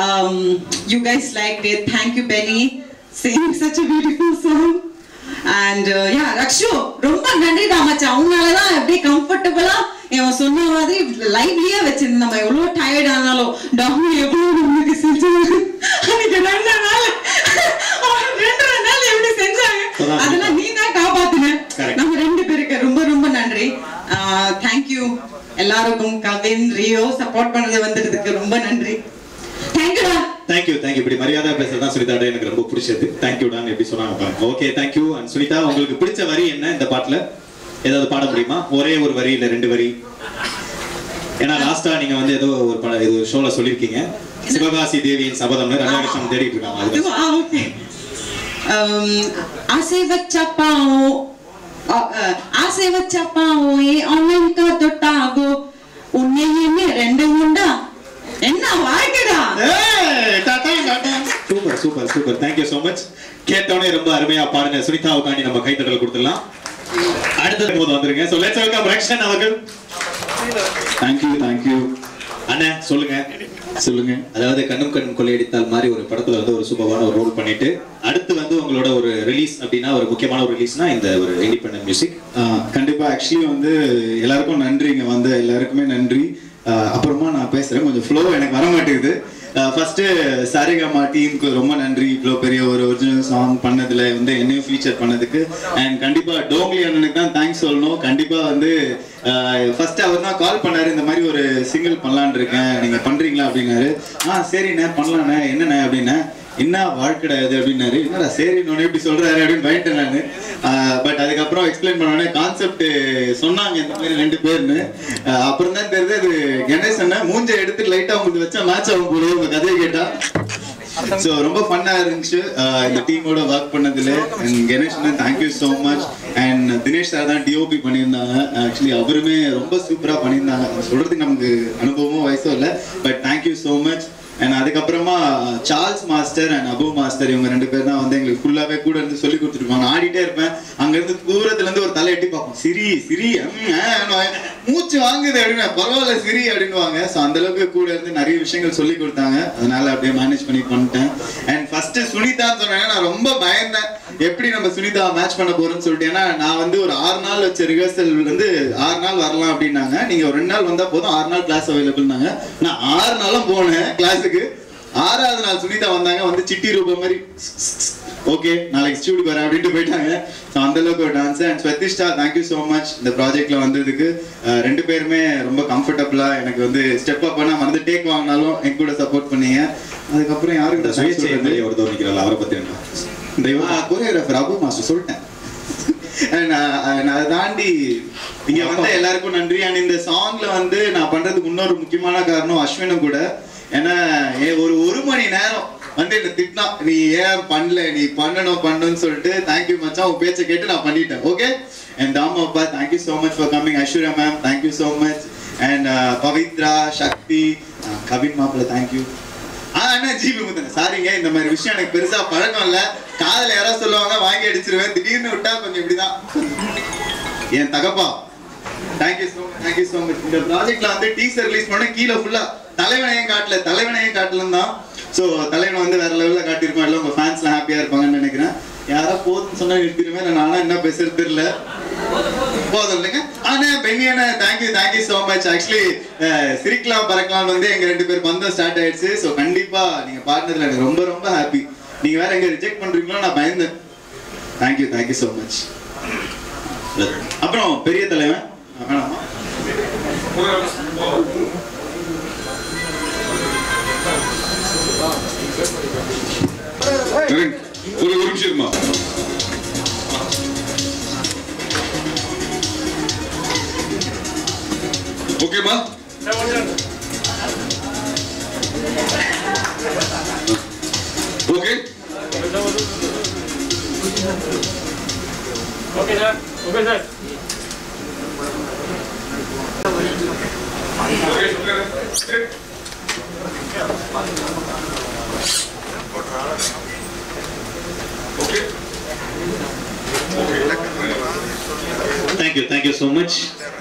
you guys like it thank you Benny singing such a beautiful song and yeah Rakshu ரொம்ப நன்றி மச்சான் அவங்களால தான் அப்படியே கம்ஃபர்டபுளா இவன் சொன்ன மாதிரி லைவ்லியா வச்சிருந்தேன் நம்ம எவ்வளவு டயர்ட் ஆனாலும் டாமி எவ்வளவு நமக்கு செஞ்சாங்க அன்னைக்கு ரெண்டு நாள் ரெண்டரை நாள் எப்படி செஞ்சாங்க அதெல்லாம் நீ தான் காப்பாத்துன நம்ம ரெண்டு பேருக்கு ரொம்ப ரொம்ப நன்றி தேங்க்யூ எல்லாருக்கும் கவின் ரியோ சப்போர்ட் பண்ணது வந்ததுக்கு ரொம்ப நன்றி தேங்க்யூடா தேங்க்யூ தேங்க்யூ இப்படி மரியாதை பேசுறதா சுனிதாட எனக்கு ரொம்ப பிடிச்சது தேங்க்யூடான்னு எப்படி சொன்னாங்க பாருங்க ஓகே தேங்க்யூ அண்ட் சுனிதா உங்களுக்கு பிடிச்ச வரி என்ன இந்த பாட்டுல ஏதாவது பாட முடியுமா ஒரே ஒரு வரி இல்ல ரெண்டு வரி ஏன்னா லாஸ்டா நீங்க வந்து ஏதோ ஒரு பட இது ஷோல சொல்லிருக்கீங்க சிவகாசி தேவியின் சபதம்னு ரங்ககிருஷ்ணன் தேடிட்டு இருக்காங்க அதுக்கு ஆ, okay. Um, ஆசை வச்ச பாவம் அ- அ, ஆசை வச்ச பாவம் ஏ அவனுக்கு தொட்டாகோ உன்னை என்ன ரெண்டு உண்டா என்ன வாழ்க்கைடா super super super thank you so much கேட்டோடனே ரொம்ப அருமையா பாருங்க சுனிதாவுக்காண்டி நம்ம கைத்தட்டல் கொடுத்துடலாம் அடுத்தது போது வந்துருங்க ஸோ லெட்ஸ் வெல்கம் ரக்ஷன் அவர்கள் தேங்க்யூ தேங்க்யூ அண்ணே சொல்லுங்க சொல்லுங்க அதாவது கண்ணும் கண்ணும் கொள்ளையடித்தால் மாதிரி ஒரு படத்துல வந்து ஒரு சூப்பரான ஒரு ரோல் பண்ணிட்டு அடுத்து வந்து உங்களோட ஒரு ரிலீஸ் அப்படின்னா ஒரு முக்கியமான ஒரு ரிலீஸ்னா இந்த ஒரு இண்டிபெண்டன்ட் மியூசிக் கண்டிப்பா ஆக்சுவலி வந்து எல்லாருக்கும் நன்றி இங்க வந்த எல்லாருக்குமே நன்றி ஆஹ் அப்புறமா நான் பேசுறேன் கொஞ்சம் ஃப்ளோ எனக்கு வர மாட்டேங்குது ஃபர்ஸ்ட் சாரிகமா டீமுக்கு ரொம்ப நன்றி இவ்வளோ பெரிய ஒரு ஒரிஜினல் சாங் பண்ணதுல வந்து என்னையும் ஃபீச்சர் பண்ணதுக்கு அண்ட் கண்டிப்பா டோங்லி அண்ணனுக்கு தான் தேங்க்ஸ் சொல்லணும் கண்டிப்பா வந்து ஃபர்ஸ்ட் அவர் தான் கால் பண்ணாரு இந்த மாதிரி ஒரு சிங்கிள் பண்ணலான்னு இருக்கேன் நீங்க பண்றீங்களா அப்படின்னாரு ஆ சரிண்ணே பண்ணலாண்ணே என்னண்ணே அப்படின்னேன் என்ன வாழ்க்கடா இது அப்படின்னாரு என்னடா சரி நான் எப்படி சொல்றாரு அப்படின்னு பயந்துட்டேன் நான் பட் அதுக்கப்புறம் எக்ஸ்பிளைன் பண்ணோடனே கான்செப்ட் சொன்னாங்க இந்த மாதிரி ரெண்டு பேர்னு ஆஹ் அப்புறம் தான் தெரியுது அது கணேசன் மூஞ்ச எடுத்து லைட்டா உங்களுக்கு வச்சா மேட்ச் ஆகும் போல உங்க கதையை கேட்டா ஸோ ரொம்ப ஃபன்னா இருந்துச்சு ஆஹ் இந்த டீமோட ஒர்க் பண்ணதுல and Ganesan thank you so much and Dinesh sir தான் டிஓபி பண்ணியிருந்தாங்க ஆக்சுவலி அவருமே ரொம்ப சூப்பராக பண்ணியிருந்தாங்க சொல்றதுக்கு நமக்கு அனுபவமும் வயசும் இல்லை but thank you so much and அதுக்கப்புறமா Charles master and Abu master இவங்க ரெண்டு பேர் தான் வந்து எங்களுக்கு ஃபுல்லாவே கூட இருந்து சொல்லி கொடுத்துருப்பாங்க ஆடிட்டே இருப்பேன் அங்க இருந்து தூரத்துல இருந்து ஒரு தலை எட்டி பார்ப்போம் சிரி சிரி ம், ஆ, ஆ, மூச்சு வாங்குது அப்படின்னு பரவாயில்ல சிரி அப்படின்னுவாங்க ஸோ அந்த அளவுக்கு கூட இருந்து நிறைய விஷயங்கள் சொல்லி கொடுத்தாங்க அதனால அப்படியே மேனேஜ் பண்ணி பண்ணிட்டேன் அண்ட் ஃபர்ஸ்ட் சுனிதான்னு சொன்னாங்க நான் ரொம்ப பயந்தேன் எப்படி நம்ம சுனிதா மேட்ச் பண்ண போறோம்னு சொல்லிட்டு ஏன்னா நான் வந்து ஒரு ஆறு நாள் வச்ச ரிஹர்சல் வந்து ஆறு நாள் வரலாம் அப்படின்னாங்க நீங்க ஒரு ரெண்டு நாள் வந்தா போதும் ஆறு நாள் கிளாஸ் அவைலபிள்னாங்க நான் ஆறு நாளும் போனேன் கிளாஸுக்கு ஆறாவது நாள் சுனிதா வந்தாங்க வந்து சிட்டி ரூபம் மாதிரி ஓகே நாளைக்கு ஸ்டூடியோக்கு வரேன் அப்படின்ட்டு போயிட்டாங்க ஸோ அந்த அளவுக்கு ஒரு dance and Swathishta thank you so much இந்த ப்ராஜெக்ட்ல வந்ததுக்கு அஹ் ரெண்டு பேருமே ரொம்ப கம்ஃபர்டபுளா எனக்கு வந்து ஸ்டெப் அப் பண்ணா வந்து டேக் வாங்கினாலும் என் கூட சப்போர்ட் பண்ணீங்க அதுக்கப்புறம் யாருக்கு சுயேட்சை எம்எல்ஏ ஒருத்தர் நிற்கிறாள் அவரை பத்தி என்ன தெய்வம் கொரியோகிராஃபர் அபு மாஸ்டர் சொல்லிட்டேன் And, uh, and அதை தாண்டி இங்க வந்த எல்லாருக்கும் நன்றி அண்ட் இந்த சாங்ல வந்து நான் பண்றதுக்கு இன்னொரு முக்கியமான காரணம் அஸ்வினும் கூட ஏன்னா ஏ- ஒரு ஒரு மணி நேரம் வந்து என்ன திட்டினா நீ ஏன் பண்ணல நீ பண்ணணும் பண்ணணும்னு சொல்லிட்டு தேங்க்யூ மச்சான் உன் பேச்சை கேட்டு நான் பண்ணிட்டேன் ஓகே அண்ட் தாமா அப்பா thank you so much for coming Aishwarya ma'am thank you so much and Pavithra Sakthi uh, Kavin மாப்பிள்ள தேங்க்யூ ஆ அண்ணா ஜிபி முத்தன் சாரிங்க இந்த மாதிரி விஷயம் எனக்கு பெருசா பழக்கம் இல்ல காதுல யாராவது சொல்லுவாங்க வாங்கி அடிச்சிருவேன் திடீர்னு விட்டா கொஞ்சம் இப்படிதான் என் தகப்பா thank you so much thank you so much இந்த ப்ராஜெக்ட்ல வந்து டீசர் ரிலீஸ் பண்ண கீழே ஃபுல்லா தலைவனையும் காட்டல தலைவனையும் காட்டலன்னு தான் ஸோ தலைவனை வந்து வேற லெவல்ல காட்டியிருக்கோம் எல்லாம் உங்க ஃபேன்ஸ்லாம் ஹாப்பியா இருப்பாங்கன்னு நினைக்கிறேன் யாரோ போதும்னு சொன்னா நிறுத்திடுவேன் நான் ஆனா என்ன பேசுறது தெரியல போதும் இல்லைங்க ஆனா பெண்ணியான thank you thank you so much actually சிரிக்கலாம் பறக்கலாம் வந்து எங்க ரெண்டு பேர் பந்தம் ஸ்டார்ட் ஆயிடுச்சு ஸோ கண்டிப்பா நீங்க பாடினதுல எனக்கு ரொம்ப ரொம்ப ஹாப்பி நீங்க வேற எங்க ரிஜெக்ட் பண்றீங்களோ நான் பயந்தேன் தேங்க்யூ தேங்க்யூ ஸோ மச் அப்புறம் பெரிய தலைவன் வேணாமா ஒரு ஒரு நிமிஷம் இருமா ஓகேமா okay okay sir okay sir thank you thank you so much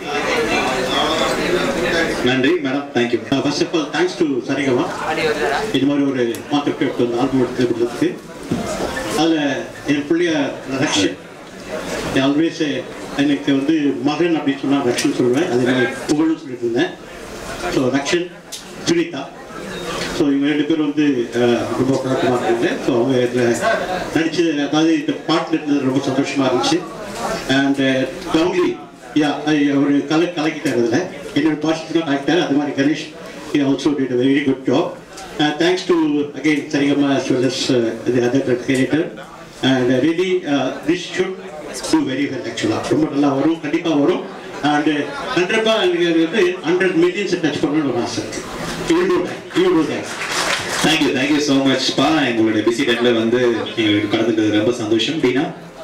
நன்றி madam thank you first of all thanks to Saregama இது மாதிரி ஒரு கான்செப்ட் எடுத்து வந்து ஆல்பம் எடுத்து கொடுத்ததுக்கு அதில் என் பிள்ளைய ரக்ஷன் ஆல்வேஸ் எனக்கு வந்து மகன் அப்படின்னு சொன்னால் ரக்ஷன் சொல்லுவேன் அது எனக்கு புகழ்னு சொல்லிட்டு இருந்தேன் ஸோ ரக்ஷன் சுனிதா ஸோ இவங்க ரெண்டு பேரும் வந்து அஹ், ரொம்ப பழக்கமாக இருக்காங்க ஸோ அவங்க இதில் நடிச்சது அதாவது இந்த பாட்டில் இருந்தது ரொம்ப சந்தோஷமாக இருந்துச்சு அண்ட் கவுலி யா அவர் கலை கலக்கிட்டார் அதில் என்னோட பாசிட்டிவாக கலக்கிட்டார் அது மாதிரி Ganesh he also did a very good job. Uh, thanks to again Sarigama as well as uh, the other creator. And uh, really, uh, this should do very well ஆக்சுவலாக ரொம்ப நல்லா வரும் கண்டிப்பாக வரும் அண்டு கண்டிப்பாக வந்து ஹண்ட்ரட் மில்லியன்ஸ் டச் பண்ணணும்னு ஒரு ஆசை you too you too that thank you thank you so much பா எங்களுடைய பிஸி டைம்ல வந்து எங்களுக்கு கலந்துக்கிறது ரொம்ப சந்தோஷம் டீனா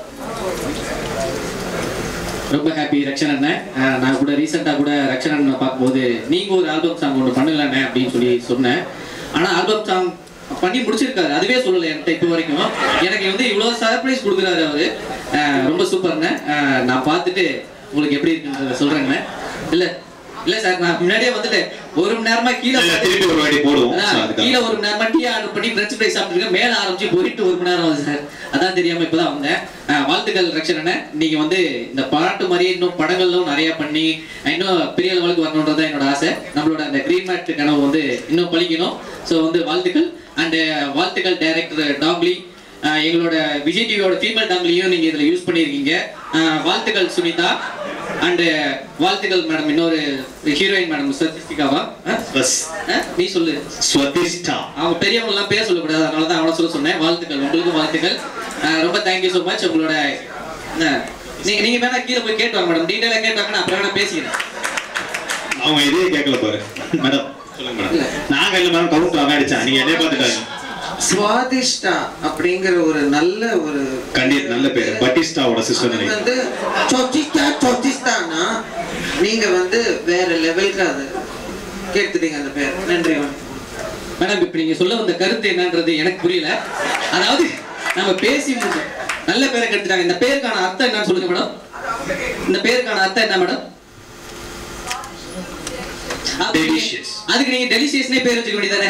ரொம்ப ஹாப்பி ரக்ஷன் அண்ணன் அஹ் நான் கூட ரீசெண்டாக கூட ரக்ஷன் அண்ணனை பார்க்கும்போது நீங்கள் ஒரு ஆல்பம் சாங் ஒன்று பண்ணுங்களாண்ணே அப்படின்னு சொல்லி சொன்னேன் ஆனால் ஆல்பம் சாங் பண்ணி முடிச்சிருக்காரு அதுவே சொல்லலை என்கிட்ட இப்போ வரைக்கும் எனக்கு வந்து இவ்வளோ சர்ப்ரைஸ் கொடுக்குறாரு அவரு அஹ் ரொம்ப சூப்பர்ண்ணே அஹ் நான் பார்த்துட்டு உங்களுக்கு எப்படி இருக்குன்றத சொல்கிறேண்ணே இல்லை இல்லை சார் நான் முன்னாடியே வந்துட்டேன் ஒரு மணி நேரமா கீழே இல்ல, திருப்பி ஒரு வாட்டி போடுவோம். அதான், So, அதுக்காக. கீழே ஒரு மணி நேரமா டீ ஆர்டர் பண்ணி பிரெஞ்ச் ஃப்ரை சாப்பிட்டுருக்கேன் மேல ஆரம்பிச்சு போயிட்டு ஒரு மணி நேரம் ஆகுது சார் அதான் தெரியாம இப்பதான் வந்தேன் அஹ் வாழ்த்துக்கள் ரக்ஷன் அண்ணன் நீங்க வந்து இந்த பாட்டு மாதிரியே இன்னும் படங்களும் நிறைய பண்ணி இன்னும் பெரிய லெவலுக்கு வரணுன்றது என்னோட ஆசை நம்மளோட அந்த கிரீன் மேட் கனவு வந்து இன்னும் பழிக்கணும் ஸோ வந்து வாழ்த்துக்கள் அண்ட் வாழ்த்துக்கள் டைரக்டர் டாங்லி அஹ் எங்களோட விஜய் டிவியோட ஃபீமேல் டாங்லியும் நீங்க இதுல யூஸ் பண்ணியிருக்கீங்க அஹ் வாழ்த்துக்கள் சுனிதா அண்ட் வாழ்த்துக்கள் மேடம் இன்னொரு ஹீரோயின் மேடம் சத்யஸ்திகாவா பஸ் நீ சொல்லு ஸ்வதிஷ்டா அவங்க பெரியவங்க எல்லாம் பேர் சொல்லக்கூடாது அதனால தான் அவனை சொல்ல சொன்னேன் வாழ்த்துக்கள் உங்களுக்கும் வாழ்த்துக்கள் அஹ் ரொம்ப தேங்க்யூ ஸோ மச் உங்களோட என்ன, நீங்க நீங்க வேணா கீழே போய் கேட்டு வாங்க மேடம் டீட்டெயிலாக கேட்டு வாங்க நான் அப்புறம் வேணா பேசிக்கிறேன் அவங்க இதே கேட்கல பாரு மேடம் சொல்லுங்க மேடம் நாங்க இல்ல மேடம் கவுண்டர் அவன் அடிச்சான் நீங்க என்னைய பார்த்துட்டாங்க சுவாதிஷ்டா அப்படிங்கிற ஒரு நல்ல ஒரு கண்டிப்பா நல்ல பேரு பட்டிஸ்டாவோட சிஸ்டர் அது வந்து சொச்சிஸ்டா சொச்சிஸ்டானா நீங்க வந்து வேற லெவலுக்கு அது கேட்டுட்டீங்க அந்த பேர் நன்றி வணக்கம். மேடம் இப்போ நீங்க சொல்ல வந்த கருத்து என்னன்றது எனக்கு புரியல அதாவது நம்ம பேசி முடிச்சோம் நல்ல பேரை கெடுத்துட்டாங்க இந்த பேருக்கான அர்த்தம் என்னன்னு சொல்லுங்க மேடம் இந்த பேருக்கான அர்த்தம் என்ன மேடம் அதுக்கு நீங்க- அதுக்கு நீங்க டெலிஷியஸ்னே பேர் வச்சுக்க வேண்டியதானே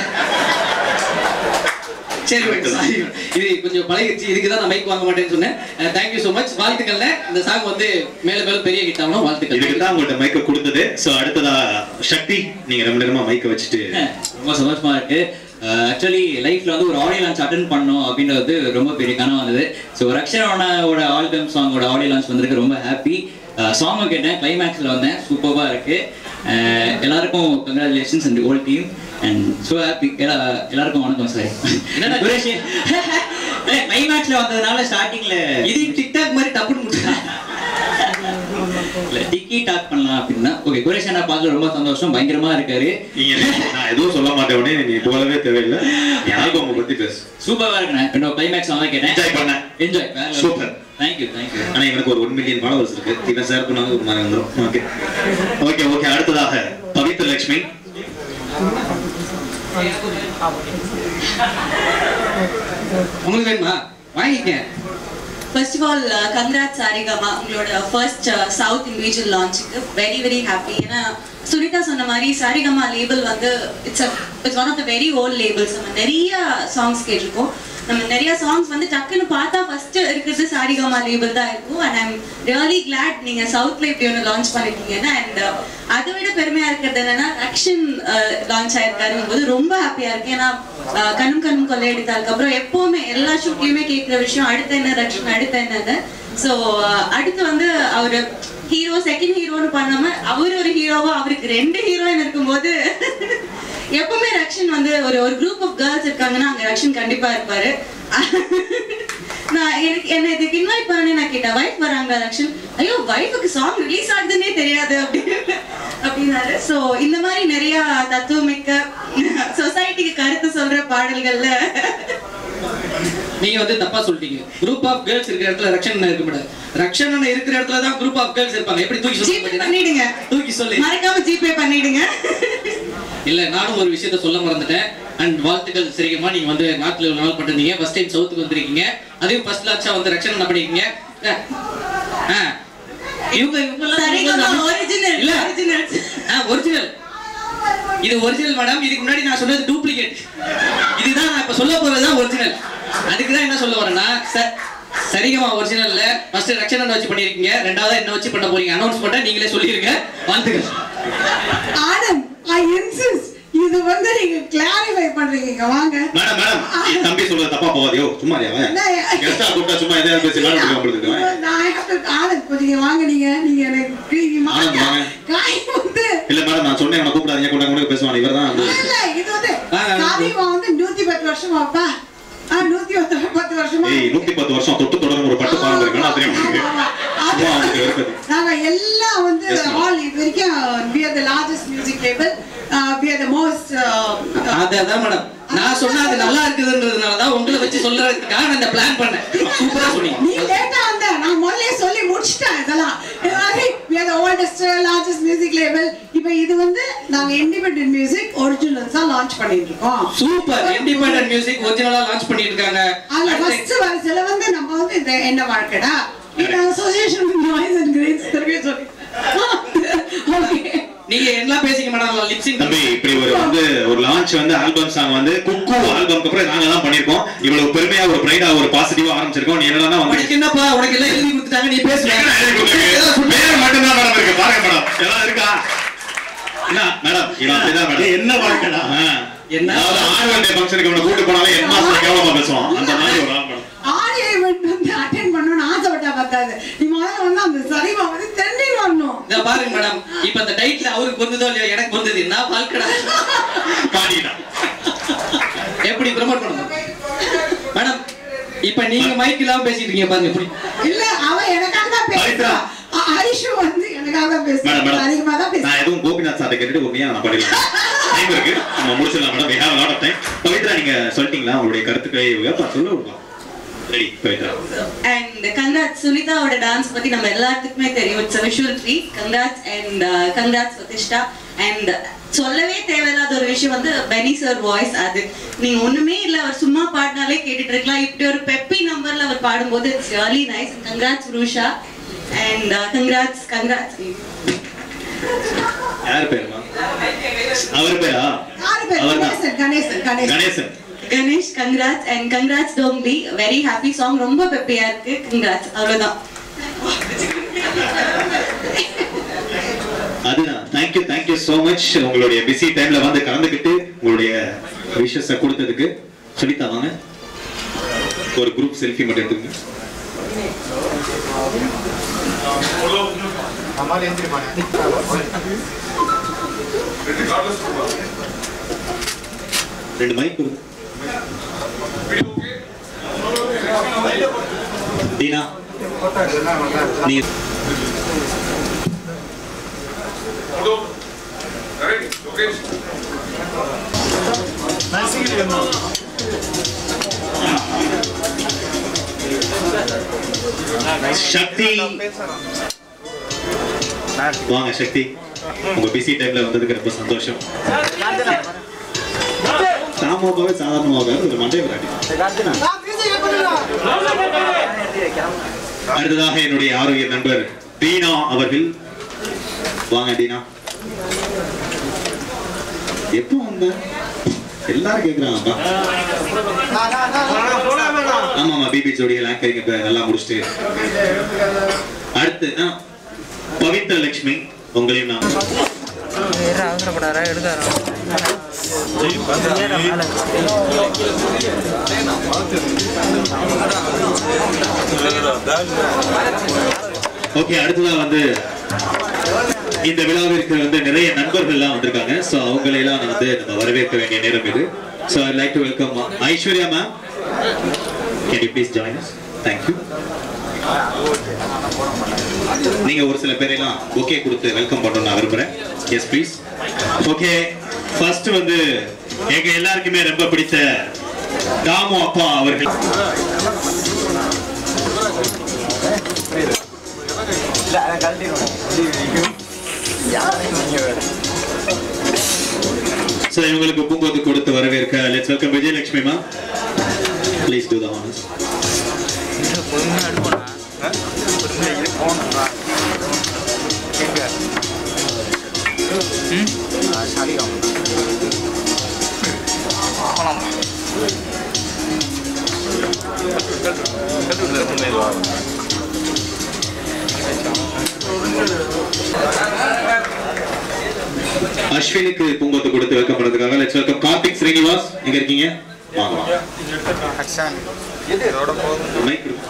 சரி okay, sorry. இது கொஞ்சம் பழகிடுச்சு இதுக்கு தான் நான் மைக் வாங்க மாட்டேன்னு சொன்னேன் தேங்க்யூ ஸோ மச் வாழ்த்துக்கள்ல இந்த சாங் வந்து மேல மேல பெரிய ஹிட் ஆகணும் வாழ்த்துக்கள் இதுக்கு தான் உங்கள்ட்ட மைக்க கொடுத்தது சோ அடுத்ததா சக்தி நீங்க ரொம்ப நேரமா மைக்க வச்சுட்டு ரொம்ப சந்தோஷமா இருக்கு ஆக்சுவலி லைஃப்ல வந்து ஒரு ஆடியோ லான்ச் அட்டன் பண்ணணும் அப்படின்றது ரொம்ப பெரிய கனவு வந்தது ஸோ ரக்ஷனோட ஆல்பம் சாங்கோட ஆடியோ லான்ச் வந்திருக்கு ரொம்ப ஹாப்பி சாங் கேட்டேன் கிளைமேக்ஸ்ல வந்தேன் சூப்பராக இருக்கு அஹ் எல்லாருக்கும் congratulations and all team and so happy எல்லா எல்லாருக்கும் வணக்கம் சார் என்னடா கிளைமேக்ஸ்ல வந்ததுனால ஸ்டார்டிங்ல இது டிக்டாக் மாதிரி டப்புன்னு முடிச்சா இல்ல டிக்கி டாக் பண்ணலாம் அப்படின்னா ஓகே குரேஷனா பார்க்க ரொம்ப சந்தோஷம் பயங்கரமா இருக்காரு நீங்க நான் எதுவும் சொல்ல மாட்டேன் உடனே நீ போகவே தேவையில்லை என் ஆல்பம் பத்தி பேசு சூப்பரா இருக்குண்ணே என்னோட கிளைமேக்ஸ் வந்து கேட்டேன் என்ஜாய் பண்ணேன் என்ஜாய் சூப்பர் தேங்க்யூ தேங்க்யூ ஆனா எனக்கு ஒரு ஒன் மில்லியன் ஃபாலோவர்ஸ் இருக்கு இவன் சார் பண்ணாங்க ஒரு மாதிரி வந்துடும் ஓகே ஓகே ஓகே அடுத்ததாக பவித்ர லட்சுமி உங்களுக்கு வேணுமா வாங்கிக்க first of all congrats Saregama உங்களோட ஃபர்ஸ்ட் சவுத் இண்டிவிஜுவல் லான்ச்சுக்கு வெரி வெரி ஹாப்பி ஏன்னா சுனிதா சொன்ன மாதிரி சாரிகமா லேபிள் வந்து it's it's one of the very old labels நம்ம நிறைய சாங்ஸ் கேட்டிருக்கோம் நம்ம நிறைய சாங்ஸ் வந்து டக்குன்னு பார்த்தா ஃபர்ஸ்ட் இருக்கிறது சாரிகமா லேபிள் தான் இருக்கும் அண்ட் ஐம் ரியலி கிளாட் நீங்க சவுத்ல இப்படி ஒன்று லான்ச் பண்ணிருக்கீங்கன்னா அண்ட் அதை விட பெருமையா இருக்கிறது என்னன்னா ரக்ஷன் லான்ச் ஆயிருக்காருங்கும் போது ரொம்ப ஹாப்பியா இருக்கு ஏன்னா அஹ், கண்ணும் கண்ணும் கொள்ளையடித்தாருக்கு அப்புறம் எப்பவுமே எல்லா ஷூட்லயுமே கேட்கிற விஷயம் அடுத்து என்ன ரக்ஷன் அடுத்து என்னது ஸோ அடுத்து வந்து அவரு ஹீரோ செகண்ட் ஹீரோன்னு பண்ணாம அவர் ஒரு ஹீரோவா அவருக்கு ரெண்டு ஹீரோயின் இருக்கும்போது எப்பவுமே ரக்ஷன் வந்து ஒரு ஒரு குரூப் ஆஃப் கேர்ள்ஸ் இருக்காங்கன்னா அங்க ரக்ஷன் கண்டிப்பா இருப்பாரு நான் எனக்கு என்ன இதுக்கு இன்வைட் பண்ணனே நான் கேட்டேன் வைஃப் வராங்க ரக்ஷன் ஐயோ வைஃபுக்கு சாங் ரிலீஸ் ஆகுதுன்னே தெரியாது அப்படின்னு அப்படின்னாரு ஸோ இந்த மாதிரி நிறைய தத்துவமிக்க சொசைட்டிக்கு கருத்து சொல்ற பாடல்கள்ல நீங்க வந்து தப்பா சொல்லிட்டீங்க குரூப் ஆஃப் கேர்ள்ஸ் இருக்கிற இடத்துல ரக்ஷன் இருக்க முடியாது ரக்ஷன் அண்ணன் இருக்கிற இடத்துல தான் குரூப் ஆஃப் கேர்ள்ஸ் இருப்பாங்க எப்படி தூக்கி ஜிபே சொல்லி பண்ணிடுங்க தூக்கி சொல்லு மறக்காம ஜிபே பண்ணிடுங்க இல்ல நானும் ஒரு விஷயத்த சொல்ல மறந்துட்டேன் அண்ட் வாழ்த்துக்கள் சரிங்கம்மா நீங்க வந்து நாட்டுல இவ்வளவு நாள் பண்ணிருந்தீங்க ஃபர்ஸ்ட் டைம் சவுத்துக்கு வந்திருக்கீங்க அதையும் ஃபர்ஸ்ட் லான்ச்சா வந்து ரக்ஷன் என்ன பண்ணிருக்கீங்க ஆ. ஆ. இவங்க இவங்க சரிகமா original, இல்ல ஒரிஜினல் இது ஒரிஜினல் மேடம் இதுக்கு முன்னாடி நான் சொன்னது டூப்ளிகேட் இதுதான் நான் இப்ப சொல்ல போறதுதான் ஒரிஜினல் அதுக்கு தான் என்ன சொல்ல வரேன்னா ச- சரிகமா ஒரிஜினல்ல ஃபர்ஸ்ட் ரக்ஷன் வச்சு பண்ணிருக்கீங்க ரெண்டாவது என்ன வச்சு பண்ண போறீங்க அனௌன்ஸ் பண்ண நீங்களே சொல்லிருங்க வாழ்த்துக்கள் ஆனந்த் ஐ இன்சிஸ்ட் இது வந்து நீங்க கிளாரிஃபை பண்றீங்க இங்க வாங்க மேடம் மேடம் என் தம்பி சொல்றது தப்பா போகாதியோ சும்மா அவன் நான் கெஸ்டா கூப்பிட்டா சும்மா எதாவது பேசி மேடம் உங்களுக்கு நான் have to- ஆனந்த் கொஞ்சம் இங்க வாங்க நீங்க நீங்க எனக்கு நீங்க ஆனந்த் வாங்க வாங்க காய் வந்து இல்ல மேடம் நான் சொன்னேன் அவனை கூப்பிடாதீங்க கொண்டா கூட பேசுவான் இவர் தான் இல்ல இது வந்து சாதிமா வந்து நூத்தி பத்து வருஷமாப்பா ஆ நூத்தி பத்து பத்து வருஷமா ஏய் நூத்தி பத்து வருஷம் தொட்டு தொடரும் ஒரு பட்டு பாரம்பரியம் வேணா தெரியும் உங்களுக்கு அவனுக்கு வெறுப்பது நாங்க எல்லாம் வந்து Yes, ma'am. ஆல் இது வரைக்கும் we are the largest music label uh, we are the most uh, அதான் மேடம் நான் சொன்னா அது நல்லா இருக்குதுன்றதுனால தான் உங்களை வச்சு சொல்றதுக்காக நான் இந்த பிளான் பண்ணேன் சூப்பரா சொன்னீங்க நீ லேட்டா வந்த நான் முதல்லயே சொல்லி முடிச்சிட்டேன் இதெல்லாம் இது மாதிரி we are the oldest largest music label இப்போ இது வந்து நாங்க இண்டிபெண்டன்ட் மியூசிக் ஒரிஜினல்ஸ் தான் லான்ச் பண்ணிட்டு இருக்கோம் சூப்பர் இண்டிபெண்டன்ட் மியூசிக் ஒரிஜினலா லான்ச் பண்ணிட்டு இருக்காங்க அதுல ஃபர்ஸ்ட் வரிசையில வந்து நம்ம வந்து இந்த என்ன வாழ்க்கைடா இந்த அசோசியேஷன் நாய்ஸ் அண்ட் கிரேட்ஸ் திருப்பி சொல்லி ஓகே நீங்க எல்லாம் பேசிக்க மேடம் லிப்சிங் தம்பி இப்படி ஒரு வந்து ஒரு லான்ச் வந்து ஆல்பம் சாங் வந்து குக்கு ஆல்பம்க்கு அப்புறம் நாங்க தான் பண்ணிருக்கோம் இவ்வளவு பெருமையா ஒரு பிரைடா ஒரு பாசிட்டிவா ஆரம்பிச்சிருக்கோம் நீ என்னன்னா வந்து உனக்கு என்னப்பா உனக்கு எல்லாம் எழுதி கொடுத்துட்டாங்க நீ பேசு பேர் மட்டும் தான் மேடம் இருக்கு பாருங்க மேடம் எல்லாம் இருக்கா என்ன மேடம் இவன் அப்படிதான் மேடம் என்ன வாழ்க்கைடா என்ன ஆனுவல் டே ஃபங்க்ஷனுக்கு இவனை கூட்டு போனாலே என் மாசம் கேவலமா பேசுவான் அந்த மாதிரி ஒரு ஆள் மேடம் ஆடியோ ஈவெண்ட் வந்து அட்டென்ட் பண்ணணும்னு ஆசைப்பட்டா பார்த்தாது நீ முதல்ல வந்து அந்த சரிவா வந்து தென்னை வரணும் இத பாருங்க மேடம் இப்ப அந்த டைட்டில் அவருக்கு பொருந்ததோ இல்லையோ எனக்கு பொருந்தது என்ன வாழ்க்கடா எப்படி ப்ரமோட் பண்ணணும் மேடம் இப்ப நீங்க மைக் இல்லாம பேசிட்டு இருக்கீங்க பாருங்க எப்படி இல்ல அவன் எனக்காக தான் பேசுறான் அ- ஐஷு வந்து எனக்காக தான் மேடம் பேசுறான் அதிகமா தான் மேடம் பேசுறான் நான் எதுவும் கோபிநாத் சார்ட்ட கேட்டுட்டு உண்மையா நான் பண்ணிடலாம் டைம் இருக்கு நம்ம முடிச்சிடலாம் madam we have a lot of time Pavithra நீங்க சொல்லிட்டீங்களா உங்களுடைய கருத்துக்களை ஏப்பா சொல்ல விடுமா ரெடி பவித்ரா அண்ட் கங்காத் சுனிதாவோட டான்ஸ் பத்தி நம்ம எல்லாத்துக்குமே தெரியும் it's visual treat congrats and congrats Sathishta and சொல்லவே தேவையில்லாத ஒரு விஷயம் வந்து பெனி சார் வாய்ஸ் அது நீங்க ஒண்ணுமே இல்ல அவர் சும்மா பாடினாலே கேட்டுட்டு இருக்கலாம் இப்படி ஒரு பெப்பி நம்பர்ல அவர் பாடும்போது it's really nice congrats Rusha and congrats congrats யார் பேருமா அவர் பேரா யாரு பேர் அவர்தான். Ganesan Ganesan Ganesan Ganesan Ganesh congrats and congrats டோங்லி வெரி ஹாப்பி சாங் ரொம்ப பெப்பியா இருக்கு கங்ராட்ஸ் அவ்வளவுதான் அதுதான் தேங்க்யூ தேங்க்யூ so மச் உங்களுடைய பிஸி டைம்ல வந்து கலந்துக்கிட்டு உங்களுடைய விஷஸ கொடுத்ததுக்கு சுனிதா வாங்க ஒரு குரூப் செல்ஃபி மட்டும் எடுத்துக்கங்க ரெண்டு மைக் கொடுங்க தீனா நீ சக்தி வாங்க சக்தி உங்க பிஸி டைம்ல வந்ததுக்கு ரொம்ப சந்தோஷம் தாமோபாவே சாதாரணமாக ஒரு மண்டை விராட்டி அடுத்ததாக என்னுடைய ஆரோக்கிய நண்பர் தீனா அவர்கள் வாங்க தீனா எப்போ வந்த எல்லாரும் கேக்குறாங்கப்பா ஆமா ஆமா பிபி ஜோடிகள் ஆங்கரிங் இப்ப நல்லா முடிச்சுட்டு அடுத்து ஆ, பவித்ர லட்சுமி உங்களையும் நான் அவசரப்படாரா எடுக்காரா ஓகே அடுத்ததா வந்து இந்த விழாவிற்கு வந்து நிறைய நண்பர்கள் எல்லாம் வந்திருக்காங்க சோ அவங்களை எல்லாம் நான் வந்து நம்ம வரவேற்க வேண்டிய நேரம் இது so I like to welcome Aishwarya ma'am can you please join us thank you நீங்க ஒரு சில பேரெல்லாம் ஓகே கொடுத்து வெல்கம் பண்ணணும் நான் விரும்புறேன் எஸ் ப்ளீஸ் ஓகே ஃபர்ஸ்ட் வந்து எங்க எல்லாருக்குமே ரொம்ப பிடித்த தாமு அப்பா அவர்கள் ஸோ இவங்களுக்கு பூங்கொத்து கொடுத்து வரவேற்க லெட்ஸ் வெல்கம் விஜயலட்சுமி மா ப்ளீஸ் டூ த ஹானஸ் பொறுமையா எடுப்பா பொறுமையா இது போகணும்டா எங்க ம் சரியா போலாம் அஸ்வினுக்கு பூங்கொத்து கொடுத்து வெல்கம் பண்ணதுக்காக லெட்ஸ் வெல்கம் கார்த்திக் ஸ்ரீனிவாஸ் எங்க இருக்கீங்க வாங்க வாங்க இதோட போதும் மைக் கொடுங்க.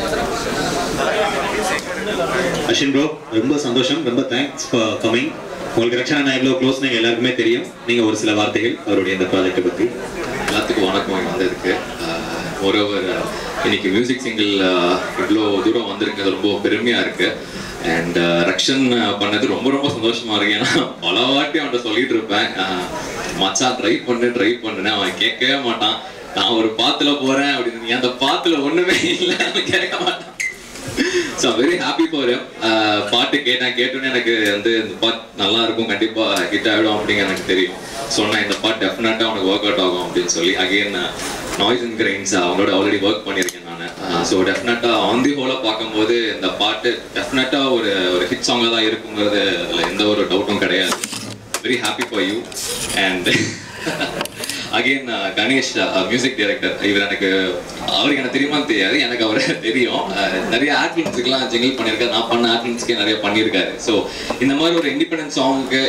அஸ்வின் ப்ரோ ரொம்ப சந்தோஷம் ரொம்ப தேங்க்ஸ் ஃபார் கமிங் உங்களுக்கு ரக்ஷனா நான் எவ்வளவு க்ளோஸ் நீங்க எல்லாருக்குமே தெரியும் நீங்க ஒரு சில வார்த்தைகள் அவருடைய இந்த ப்ராஜெக்ட்டை பத்தி எல்லாத்துக்கும் வணக்கம் இங்க வந்ததுக்கு ஒருவர் இன்னைக்கு மியூசிக் சிங்கிள் இவ்வளோ தூரம் வந்திருக்கிறது ரொம்ப பெருமையா இருக்கு அண்ட் ரக்ஷன் பண்ணது ரொம்ப ரொம்ப சந்தோஷமா இருக்கு ஏன்னா பல வாட்டி அவன்கிட்ட சொல்லிட்டு இருப்பேன் அஹ், மச்சான் ட்ரை பண்ணு ட்ரை பண்ணுன்னு அவன் கேட்கவே மாட்டான் நான் ஒரு பாத்துல போறேன் அப்படின்னு நீ அந்த பாத்துல ஒண்ணுமே இல்லை அவன் கேட்க மாட்டான் ஸோ வெரி ஹாப்பி ஃபார் பாட்டு கேட்டேன் கேட்டோன்னே எனக்கு வந்து இந்த பாட்டு நல்லா இருக்கும் கண்டிப்பா ஹிட் ஆகிடும் அப்படிங்க எனக்கு தெரியும் சொன்னேன் இந்த பாட்டு டெஃபினட்டாக அவனுக்கு ஒர்க் அவுட் ஆகும் அப்படின்னு சொல்லி அகெயின் நாய்ஸ் அண்ட் கிரைன்ஸ் அவங்களோட ஆல்ரெடி ஒர்க் பண்ணியிருக்கேன் நான் ஸோ டெஃபினட்டாக ஆன் தி ஹோலாக பார்க்கும்போது இந்த பாட்டு டெஃபினட்டாக ஒரு ஒரு ஹிட் சாங்காக தான் இருக்குங்கிறது அதில் எந்த ஒரு டவுட்டும் கிடையாது very happy for you and again Ganesh music director இவர் எனக்கு அவருக்கு எனக்கு தெரியுமான்னு தெரியாது எனக்கு அவரை தெரியும் அஹ், நிறைய ஆட் ஃபிலிம்ஸுக்குலாம் ஜிங்கிள் பண்ணியிருக்காரு நான் பண்ண ஆட் ஃபிலிம்ஸ்க்கே நிறைய பண்ணியிருக்காரு ஸோ இந்த மாதிரி ஒரு இண்டிபெண்டன்ட் சாங்க்கு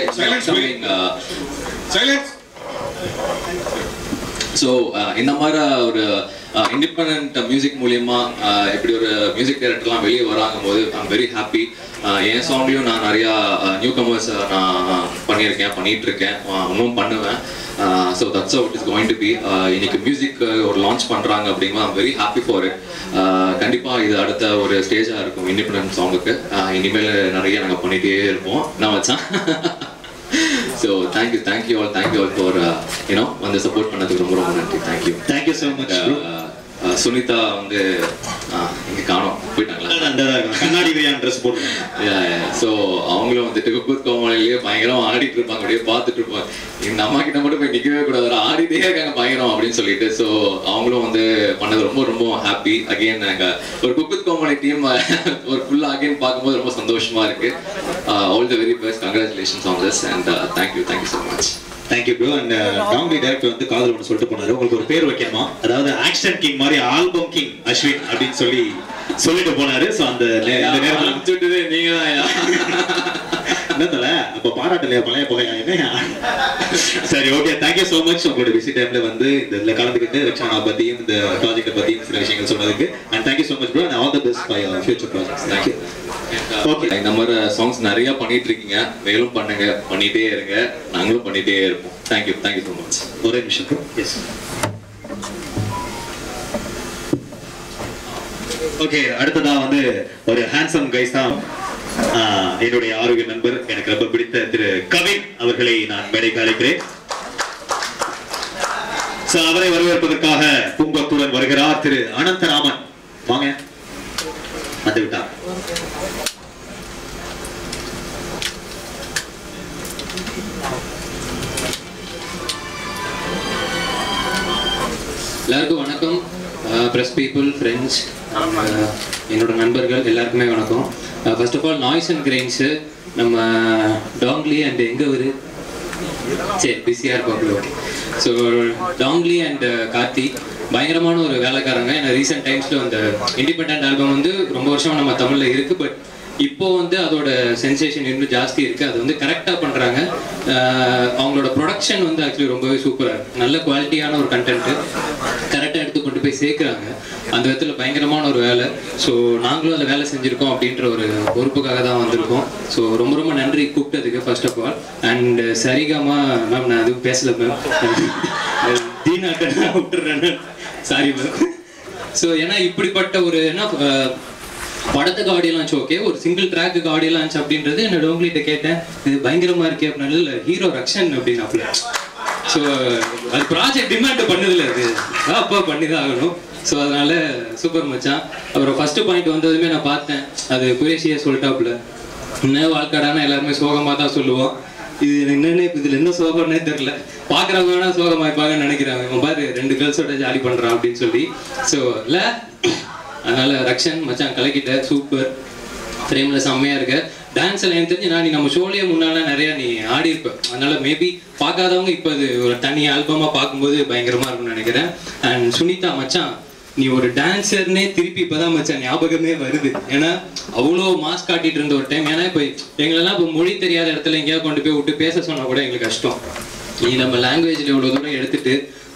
ஸோ இந்த மாதிரி ஒரு இண்டிபெண்ட் மியூசிக் மூலியமா அஹ், இப்படி ஒரு மியூசிக் டைரக்டர்லாம் வெளியே வராங்க போது ஐம் வெரி ஹாப்பி என் சாங்லையும் நான் நிறையா நியூ கமர்ஸ் நான் பண்ணியிருக்கேன் பண்ணிட்டு இருக்கேன் அஹ், இன்னும் பண்ணுவேன் so that's out is going to be இன்னைக்கு மியூசிக் ஒரு லான்ச் பண்ணுறாங்க அப்படிங்கும்போது I'm very happy for it கண்டிப்பாக இது அடுத்த ஒரு ஸ்டேஜாக இருக்கும் இண்டிபெண்டன்ட் சாங்குக்கு இனிமேல் நிறைய நாங்கள் பண்ணிகிட்டே இருப்போம் நான் வச்சான் so thank you thank you all thank you all for யூனோ வந்து சப்போர்ட் பண்ணதுக்கு ரொம்ப ரொம்ப நன்றி thank you thank you so much Sunitha வந்து uh, இங்க காணோம் போயிட்டாங்களா அந்த கண்ணாடி வையான் ட்ரெஸ் போட்டு ஸோ அவங்களும் வந்துட்டு குக்கூத் கோமாளிலேயே பயங்கரம் ஆடிட்டு இருப்பாங்க அப்படியே பார்த்துட்டு இருப்பாங்க இந்த அம்மா கிட்ட மட்டும் போய் நிற்கவே கூடாது ஆடிட்டே இருக்காங்க பயங்கரம் அப்படின்னு சொல்லிட்டு ஸோ அவங்களும் வந்து பண்ணது ரொம்ப ரொம்ப ஹாப்பி அகைன் நாங்கள் ஒரு குக்கூத் கோமாளி டீம் ஒரு ஃபுல்லாக அகைன் பார்க்கும்போது ரொம்ப சந்தோஷமா இருக்கு all the very best congratulations on this and thank you thank you so much thank you bro and டாங்கி டைரக்டர் வந்து காதல் ஒன்று சொல்லிட்டு போனாரு உங்களுக்கு ஒரு பேர் வைக்கணுமா அதாவது ஆக்ஷன் கிங் மாதிரி ஆல்பம் கிங் அஸ்வின் அப்படின்னு சொல்லி சொல்லிட்டு போனாரு ஸோ அந்த நே- இந்த நேரத்தில் நீங்க என்னதுல அப்ப பாராட்டலையா பழைய புகையா என்னையா சரி ஓகே தேங்க்யூ ஸோ மச் உங்களோட பிஸி டைம்ல வந்து இந்த இதுல கலந்துக்கிட்டு ரக்ஷனா பத்தியும் இந்த ப்ராஜெக்ட் பத்தியும் சில விஷயங்கள் சொன்னதுக்கு and thank you so much bro and all the best for your future projects thank you okay இந்த மாதிரி சாங்ஸ் நிறைய பண்ணிட்டு இருக்கீங்க மேலும் பண்ணுங்க பண்ணிட்டே இருங்க நாங்களும் பண்ணிட்டே இருப்போம் தேங்க்யூ தேங்க்யூ ஸோ மச் ஒரே நிமிஷம் எஸ் ஓகே அடுத்ததா வந்து ஒரு ஹேண்ட்ஸம் கைஸ் தான் ஆஹ், என்னுடைய ஆரோக்கிய நண்பர் எனக்கு ரொம்ப பிடித்த திரு கவின் அவர்களை நான் மேடைக்கு அழைக்கிறேன் So, அவரை வரவேற்பதற்காக பூங்கத்துடன் வருகிறார் திரு அனந்தராமன் வாங்க வந்து விட்டார் எல்லாருக்கும் வணக்கம் ப்ரெஸ் பீப்புள் ஃப்ரெண்ட்ஸ் என்னோட நண்பர்கள் எல்லாருக்குமே வணக்கம் first of all noise and grains நம்ம டாங்லி அண்ட் எங்கே ஒரு சரி பிஸியாக இருப்பாங்க ஓகே ஸோ டாங்லி அண்ட் கார்த்தி பயங்கரமான ஒரு வேலைக்காரங்க ஏன்னா ரீசெண்ட் டைம்ஸில் அந்த இண்டிபெண்ட் ஆல்பம் வந்து ரொம்ப வருஷம் நம்ம தமிழில் இருக்குது பட் இப்போ வந்து அதோட சென்சேஷன் இன்னும் ஜாஸ்தி இருக்கு அது வந்து கரெக்டாக பண்றாங்க ஆஹ் அவங்களோட ப்ரொடக்ஷன் வந்து ஆக்சுவலி ரொம்பவே சூப்பராக இருக்கு நல்ல குவாலிட்டியான ஒரு கண்டென்ட் கரெக்டாக எடுத்து கொண்டு போய் சேர்க்குறாங்க அந்த விதத்தில் பயங்கரமான ஒரு வேலை ஸோ நாங்களும் அதில் வேலை செஞ்சுருக்கோம் அப்படின்ற ஒரு பொறுப்புக்காக தான் வந்திருக்கோம் ஸோ ரொம்ப ரொம்ப நன்றி கூப்பிட்டதுக்கு first of all and Saregama ma'am நான் எதுவும் பேசல மேம் தீனாட்ட நான் விட்டுறேன் சாரி மேம் ஸோ ஏன்னா இப்படிப்பட்ட ஒரு என்ன அஹ், படத்துக்கு ஆடியோ லான்ச் ஓகே ஒரு சிங்கிள் ட்ராக்கு ஆடியோ லான்ச் அப்படின்றது என்னோட உங்கள்கிட்ட கேட்டேன் இது பயங்கரமா இருக்கே அப்படின்னால இல்லை ஹீரோ ரக்ஷன் அப்படின்னாப்புல ஸோ அது ப்ராஜெக்ட் டிமாண்ட் பண்ணுதில்ல அது அப்பா பண்ணி தான் ஆகணும் ஸோ அதனால சூப்பர் மச்சான் அப்புறம் ஃபர்ஸ்ட் பாயிண்ட் வந்ததுமே நான் பார்த்தேன் அது குரேஷியே சொல்லிட்டாப்புல என்ன வாழ்க்காடானா எல்லாருமே சோகமாக தான் சொல்லுவோம் இது என்னன்னு இப்ப இதுல என்ன சோகம்னே தெரியல பாக்குறவங்க வேணா சோகமா இருப்பாங்கன்னு நினைக்கிறாங்க இவன் பாரு ரெண்டு கேர்ள்ஸோட ஜாலி பண்றான் அப்படின்னு சொல்லி ஸோ இல்ல அதனால ரக்ஷன் மச்சான் கலக்கிட்ட சூப்பர் ஃப்ரேம்ல செம்மையா இருக்க டான்ஸ்ல எனக்கு தெரிஞ்சு நான் நீ நம்ம ஷோலயே முன்னால நிறைய நீ ஆடி இருப்ப அதனால மேபி பார்க்காதவங்க இப்போ அது ஒரு தனி ஆல்பமா பார்க்கும்போது பயங்கரமா இருக்கும்னு நினைக்கிறேன் அண்ட் சுனிதா மச்சான் நீ ஒரு டான்சர்னே திருப்பி இப்பதான் மச்சான் ஞாபகமே வருது ஏன்னா அவ்வளோ மாஸ் காட்டிட்டு இருந்த ஒரு டைம் ஏன்னா இப்போ எங்களெல்லாம் இப்போ மொழி தெரியாத இடத்துல எங்கேயாவது கொண்டு போய் விட்டு பேச சொன்னா கூட எங்களுக்கு கஷ்டம் நீ நம்ம லாங்குவேஜ்ல இவ்வளோ தூரம் எடுத்துட்டு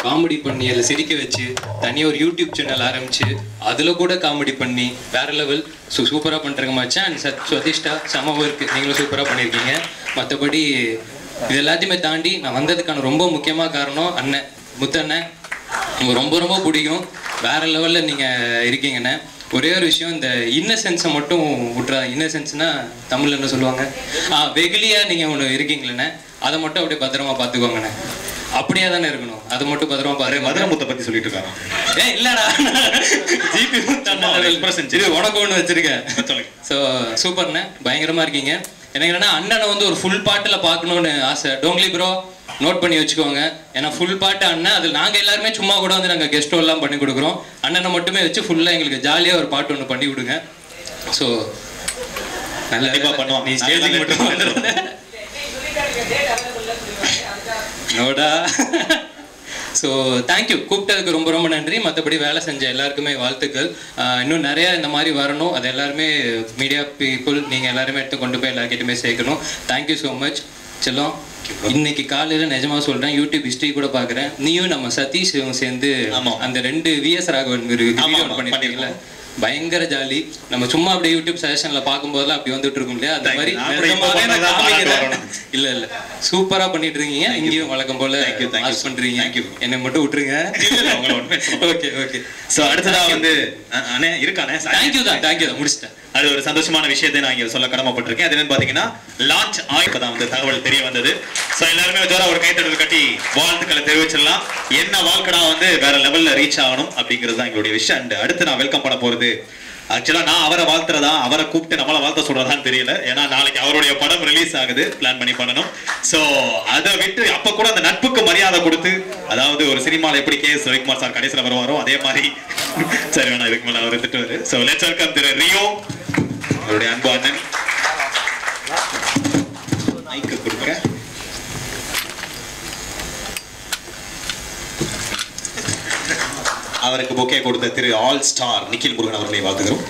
காமெடி பண்ணி அதில் சிரிக்க வச்சு தனியாக ஒரு யூடியூப் சேனல் ஆரம்பிச்சு அதில் கூட காமெடி பண்ணி வேற லெவல் ஸோ சூப்பராக பண்ணுறங்க மச்சான் அண்ட் சத் சதிஷ்டா செம ஒர்க் நீங்களும் சூப்பராக பண்ணியிருக்கீங்க மற்றபடி இது எல்லாத்தையுமே தாண்டி நான் வந்ததுக்கான ரொம்ப முக்கியமாக காரணம் அண்ணன் முத்தண்ணன் உங்க ரொம்ப ரொம்ப பிடிக்கும் வேற லெவலில் நீங்கள் இருக்கீங்கண்ணே ஒரே ஒரு விஷயம் இந்த இன்னசென்ஸை மட்டும் விட்றா இன்னசென்ஸ்னா தமிழ்ல என்ன சொல்லுவாங்க ஆ வெகுலியா நீங்கள் ஒன்று இருக்கீங்களேண்ணே அதை மட்டும் அப்படியே பத்திரமா பார்த்துக்கோங்கண்ணே அப்படியே தானே இருக்கணும் அதை மட்டும் பத்திரமா பாரு மதுரை முத்தை பத்தி சொல்லிட்டு இருக்காங்க ஏ இல்லடா ஜிபி இது உனக்கு ஒன்று வச்சிருக்கேன் ஸோ சூப்பர்ண்ணே பயங்கரமா இருக்கீங்க எனக்கு என்னன்னா அண்ணனை வந்து ஒரு ஃபுல் பாட்டில் பார்க்கணும்னு ஆசை டோங்லி ப்ரோ நோட் பண்ணி வச்சுக்கோங்க ஏன்னா ஃபுல் பாட்டு அண்ணன் அதில் நாங்கள் எல்லாருமே சும்மா கூட வந்து நாங்கள் கெஸ்ட் எல்லாம் பண்ணி கொடுக்குறோம் அண்ணனை மட்டுமே வச்சு ஃபுல்லாக எங்களுக்கு ஜாலியாக ஒரு பாட்டு ஒன்று பண்ணி கொடுங்க ஸோ நல்ல பண்ணுவோம் நீ ஸ்டேஜுக்கு மட்டும் வந்துடுறேன் நோடா ஸோ தேங்க்யூ கூப்பிட்டதுக்கு ரொம்ப ரொம்ப நன்றி மற்றபடி வேலை செஞ்ச எல்லாருக்குமே வாழ்த்துக்கள் ஆஹ் இன்னும் நிறைய இந்த மாதிரி வரணும் அது எல்லாருமே மீடியா பீப்புள் நீங்கள் எல்லாருமே எடுத்து கொண்டு போய் எல்லாருக்கிட்டுமே சேர்க்கணும் தேங்க்யூ ஸோ மச் செல்லம் இன்னைக்கு காலையில நிஜமா சொல்றேன் யூடியூப் ஹிஸ்டரி கூட பாக்குறேன் நீயும் நம்ம சதீஷ் இவங்க சேர்ந்து அந்த ரெண்டு விஎஸ் ராகவன் வீடியோ பண்ணிருக்கீங்களா பயங்கர ஜாலி நம்ம சும்மா அப்படியே யூடியூப் சஜஷன்ல பார்க்கும்போதெல்லாம் அப்படி வந்துட்டு இருக்கும் இல்லையா அந்த மாதிரி நான் கூட இப்போ நிஜமாவே நான் பண்ணதான் காமிக்கிறேன். இல்ல இல்ல சூப்பரா பண்ணிட்டு இருக்கீங்க இங்கேயும் வழக்கம் போல பாஸ் பண்றீங்க என்னை மட்டும் விட்டுருங்க ஓகே ஓகே சோ அடுத்ததா வந்து அ- அண்ணே இருக்கானே தேங்க்யூ தான் தேங்க்யூ தான் முடிச்சிட்டேன் அது ஒரு சந்தோஷமான விஷயத்தை நான் இங்க சொல்ல கடமைப்பட்டிருக்கேன் அது என்னன்னு பாத்தீங்கன்னா லான்ச் ஆயிப்பதான் வந்து தகவல் தெரிய வந்தது சோ எல்லாருமே ஜோரா ஒரு கைத்தடல் கட்டி வாழ்த்துக்களை தெரிவிச்சிடலாம் என்ன வாழ்க்கடா வந்து வேற லெவல்ல ரீச் ஆகணும் அப்படிங்கிறது தான் எங்களுடைய விஷயம் அண்ட் அடுத்து நான் வெல்கம் பண்ண போறது ஆக்சுவலா நான் அவரை வாழ்த்துறதா அவரை கூப்பிட்டு நம்மள வாழ்த்த சொல்றதான்னு தெரியல ஏன்னா நாளைக்கு அவருடைய படம் ரிலீஸ் ஆகுது பிளான் பண்ணி பண்ணணும் சோ அதை விட்டு அப்ப கூட அந்த நட்புக்கு மரியாதை கொடுத்து அதாவது ஒரு சினிமால எப்படி கே எஸ் ரவிக்குமார் சார் கடைசியில வருவாரோ அதே மாதிரி சரி வேணா இதுக்கு மேல அவர் திட்டுவாரு so let's welcome Thiru Rio அவருடைய அன்பு அண்ணன் மைக்கு கொடுக்குறேன் அவருக்கு பொக்கே கொடுத்த திரு ஆல் ஸ்டார் நிக்கில் முருகன் அவர்களை வாழ்த்துகிறோம்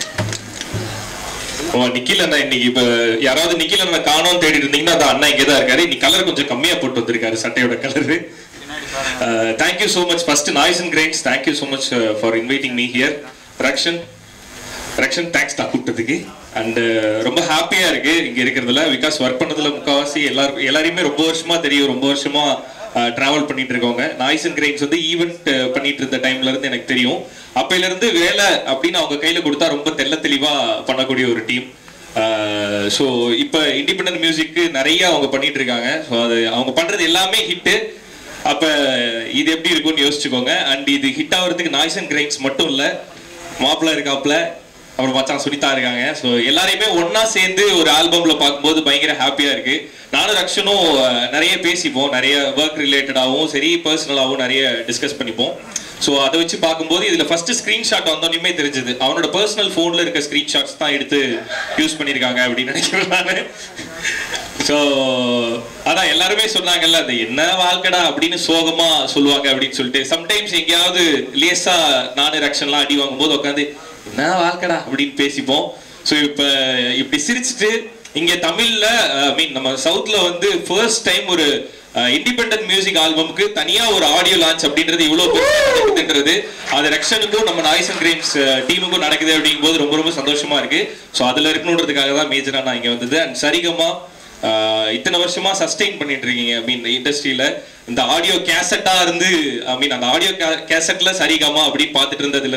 ஓ நிக்கில் அண்ணா இன்னைக்கு இப்ப யாராவது நிக்கில் அண்ணா காணோம் தேடி இருந்தீங்கன்னா அந்த அண்ணா இங்கே தான் இருக்காரு இன்னைக்கு கலர் கொஞ்சம் கம்மியா போட்டு வந்திருக்காரு சட்டையோட colour thank you so much first noise and grains thank you so much for inviting me here Rakshan Rakshan thanks தான் கூப்பிட்டதுக்கு அண்ட் ரொம்ப ஹாப்பியா இருக்கு இங்க இருக்கிறதுல பிகாஸ் ஒர்க் பண்ணதுல முக்கால்வாசி எல்லாருக்கும் எல்லாரையுமே ரொம்ப வருஷமா தெரியும் ரொம்ப வருஷமா டிராவல் பண்ணிட்டு இருக்கவங்க நாய்ஸ் அண்ட் கிரெயின்ஸ் வந்து ஈவெண்ட் பண்ணிட்டு இருந்த டைம்ல இருந்து எனக்கு தெரியும் அப்பையில இருந்து வேலை அப்படின்னு அவங்க கையில கொடுத்தா ரொம்ப தெள்ள தெளிவா பண்ணக்கூடிய ஒரு டீம் ஸோ இப்போ இண்டிபெண்டன்ட் மியூசிக்கு நிறைய அவங்க பண்ணிட்டு இருக்காங்க ஸோ அது அவங்க பண்றது எல்லாமே ஹிட்டு அப்ப இது எப்படி இருக்கும்னு யோசிச்சுக்கோங்க அண்ட் இது ஹிட் ஆகிறதுக்கு நாய்ஸ் அண்ட் கிரைன்ஸ் மட்டும் இல்ல மாப்பிள்ள இருக்காப்ல அப்புறம் மச்சான் சுனிதா இருக்காங்க ஸோ எல்லாரையுமே ஒண்ணா சேர்ந்து ஒரு ஆல்பம்ல பார்க்கும்போது பயங்கர ஹாப்பியா இருக்கு நானும் ரக்ஷனும் அஹ், நிறைய பேசிப்போம் நிறைய ஒர்க் ரிலேட்டடாகவும் சரி பர்சனலாகவும் நிறைய டிஸ்கஸ் பண்ணிப்போம் ஸோ அதை வச்சு பார்க்கும்போது இதுல ஃபர்ஸ்ட் ஸ்கிரீன்ஷாட் வந்தோடனே தெரிஞ்சது அவனோட பர்சனல் ஃபோன்ல இருக்க ஸ்கிரீன்ஷாட்ஸ் தான் எடுத்து யூஸ் பண்ணியிருக்காங்க அப்படின்னு நினைக்கிறேன் நானு ஸோ அதான் எல்லாருமே சொன்னாங்கல்ல அது என்ன வாழ்க்கடா அப்படின்னு சோகமா சொல்லுவாங்க அப்படின்னு சொல்லிட்டு சம்டைம்ஸ் எங்கேயாவது லேசா நானு ரக்ஷன்லாம் அடி வாங்கும்போது உட்காந்து என்ன வாழ்க்கடா அப்படின்னு பேசிப்போம் ஸோ இப்போ இப்படி சிரிச்சுட்டு இங்க தமிழ்ல மீன் நம்ம சவுத்ல வந்து ஃபர்ஸ்ட் டைம் ஒரு இண்டிபெண்டன்ட் மியூசிக் ஆல்பம்க்கு தனியா ஒரு ஆடியோ லான்ச் அப்படின்றது இவ்வளவு பெருசா நடக்குதுன்றது அது ரக்ஷனுக்கும் நம்ம நாய்ஸ் அண்ட் கிரீம்ஸ் டீமுக்கும் நடக்குது அப்படிங்கும்போது ரொம்ப ரொம்ப சந்தோஷமா இருக்கு ஸோ அதுல இருக்கணுன்றதுக்காக தான் மேஜரா நான் இங்க வந்தது அண்ட் சரிகமா ஆஹ் இத்தனை வருஷமா சஸ்டெயின் பண்ணிட்டு இருக்கீங்க ஐ மீன் இண்டஸ்ட்ரியில இந்த ஆடியோ கேசட்டா இருந்து ஐ மீன் அந்த ஆடியோ கேசட்ல சரிகமா அப்படின்னு பார்த்துட்டு இருந்ததுல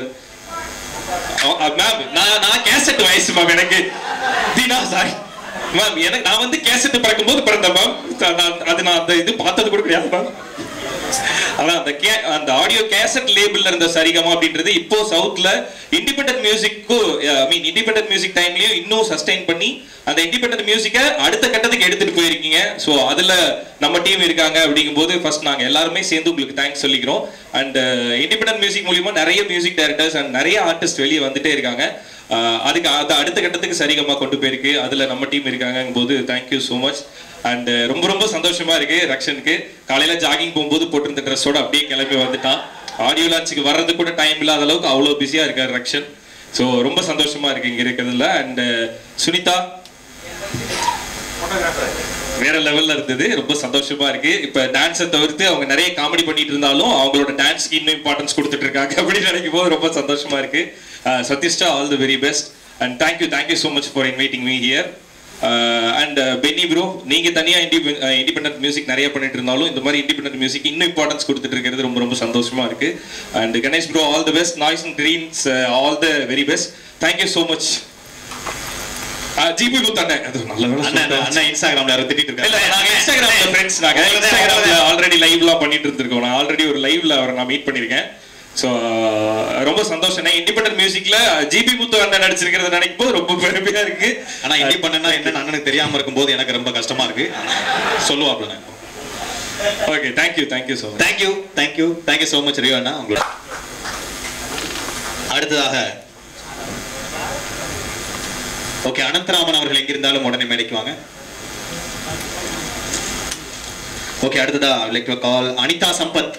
மேம் நான் நான் கேசட் வயசு மேம் எனக்கு தீனா சாரி மேம் எனக்கு நான் வந்து கேசட் பிறக்கும்போது பிறந்தேன் மேம் அது நான் அந்த இது பார்த்தது கூட கிடையாது மேம் அதான் அந்த கே அந்த ஆடியோ கேசட் லேபிள்ல இருந்த சரிகமா அப்படின்றது இப்போ சவுத்ல இண்டிபெண்டன்ட் மியூசிக்கும் ஐ மீன் இண்டிபெண்டன்ட் மியூசிக் டைம்லயும் இன்னும் சஸ்டைன் பண்ணி அந்த இண்டிபெண்டன்ட் மியூசிக்கை அடுத்த கட்டத்துக்கு எடுத்துட்டு போயிருக்கீங்க ஸோ அதுல நம்ம டீம் இருக்காங்க அப்படிங்கும்போது ஃபர்ஸ்ட் நாங்க எல்லாருமே சேர்ந்து உங்களுக்கு தேங்க்ஸ் சொல்லிக்கிறோம் அண்ட் இண்டிபெண்டன்ட் மியூசிக் மூலியமா நிறைய மியூசிக் டைரக்டர்ஸ் அண்ட் நிறைய ஆர்டிஸ்ட் வெளியே வந்துட்டே இருக்காங்க அஹ் அதுக்கு அது அடுத்த கட்டத்துக்கு சரிகமா கொண்டு போயிருக்கு அதுல நம்ம டீம் இருக்காங்க போது தேங்க்யூ ஸோ மச் அண்ட் ரொம்ப ரொம்ப சந்தோஷமா இருக்கு ரக்ஷனுக்கு காலையில ஜாகிங் போகும்போது போட்டிருந்த ட்ரெஸ்ஸோட அப்படியே கிளம்பி வந்துட்டான் ஆடியோ லான்ச்சுக்கு வர்றது கூட டைம் இல்லாத அளவுக்கு அவ்வளோ பிஸியா இருக்காரு ரக்ஷன் ஸோ ரொம்ப சந்தோஷமா இருக்கு இங்க இருக்கிறதுல அண்ட் சுனிதா வேற லெவல்ல இருந்தது ரொம்ப சந்தோஷமா இருக்கு இப்ப டான்ஸை தவிர்த்து அவங்க நிறைய காமெடி பண்ணிட்டு இருந்தாலும் அவங்களோட டான்ஸ்க்கு இன்னும் இம்பார்ட்டன்ஸ் கொடுத்துட்டு இருக்காங்க அப்படின்னு நினைக்கும் போது ரொம்ப சந்தோஷமா இருக்கு சத்யஷ்டா all the very best and thank you thank you so much for inviting me here and Benny bro நீங்க தனியா இண்டிபெண்டன்ட் மியூசிக் நிறைய பண்ணிட்டு இருந்தாலும் இந்த மாதிரி இண்டிபெண்டன்ட் மியூசிக் இன்னும் இம்பார்ட்டன்ஸ் கொடுத்துட்டு இருக்கிறது ரொம்ப ரொம்ப சந்தோஷமா இருக்கு and Ganesh bro all the best noise and grains all the very best thank you so much ஜிபி குத் அண்ணன் அது நல்ல வேளை அண்ணன் சொல்லிட்டேன். அண்ணன் இன்ஸ்டாகிராம்ல யாரோ திட்டிட்டு இருக்காங்க இல்ல நாங்க இன்ஸ்டாகிராம்ல ஃப்ரெண்ட்ஸ் நாங்க இன்ஸ்டாகிராம்ல ஆல்ரெடி லைவ்லாம் பண்ணிட்டு இருந்திருக்கோம் நான் ஆல்ரெடி ஒரு லைவ்ல அவரை நான் மீட் பண்ணிருக்கேன் ஸோ ரொம்ப சந்தோஷம் இண்டிபெண்டன்ட் மியூசிக்ல ஜிபி முத்து அண்ணன் நடிச்சிருக்கிறத நினைக்கும் போது ரொம்ப பெருமையா இருக்கு ஆனா இண்டிபெண்டன்ட்னா என்னன்னு அண்ணனுக்கு தெரியாம இருக்கும்போது எனக்கு ரொம்ப கஷ்டமா இருக்கு சொல்லுவாப்ல okay thank you thank you so thank you thank you thank you so much Rio அண்ணா உங்களோட அடுத்ததாக ஓகே அனந்தராமன் அவர்கள் எங்கிருந்தாலும் உடனே மேடைக்கு வாங்க ஓகே அடுத்ததா like to call Anitha Sampath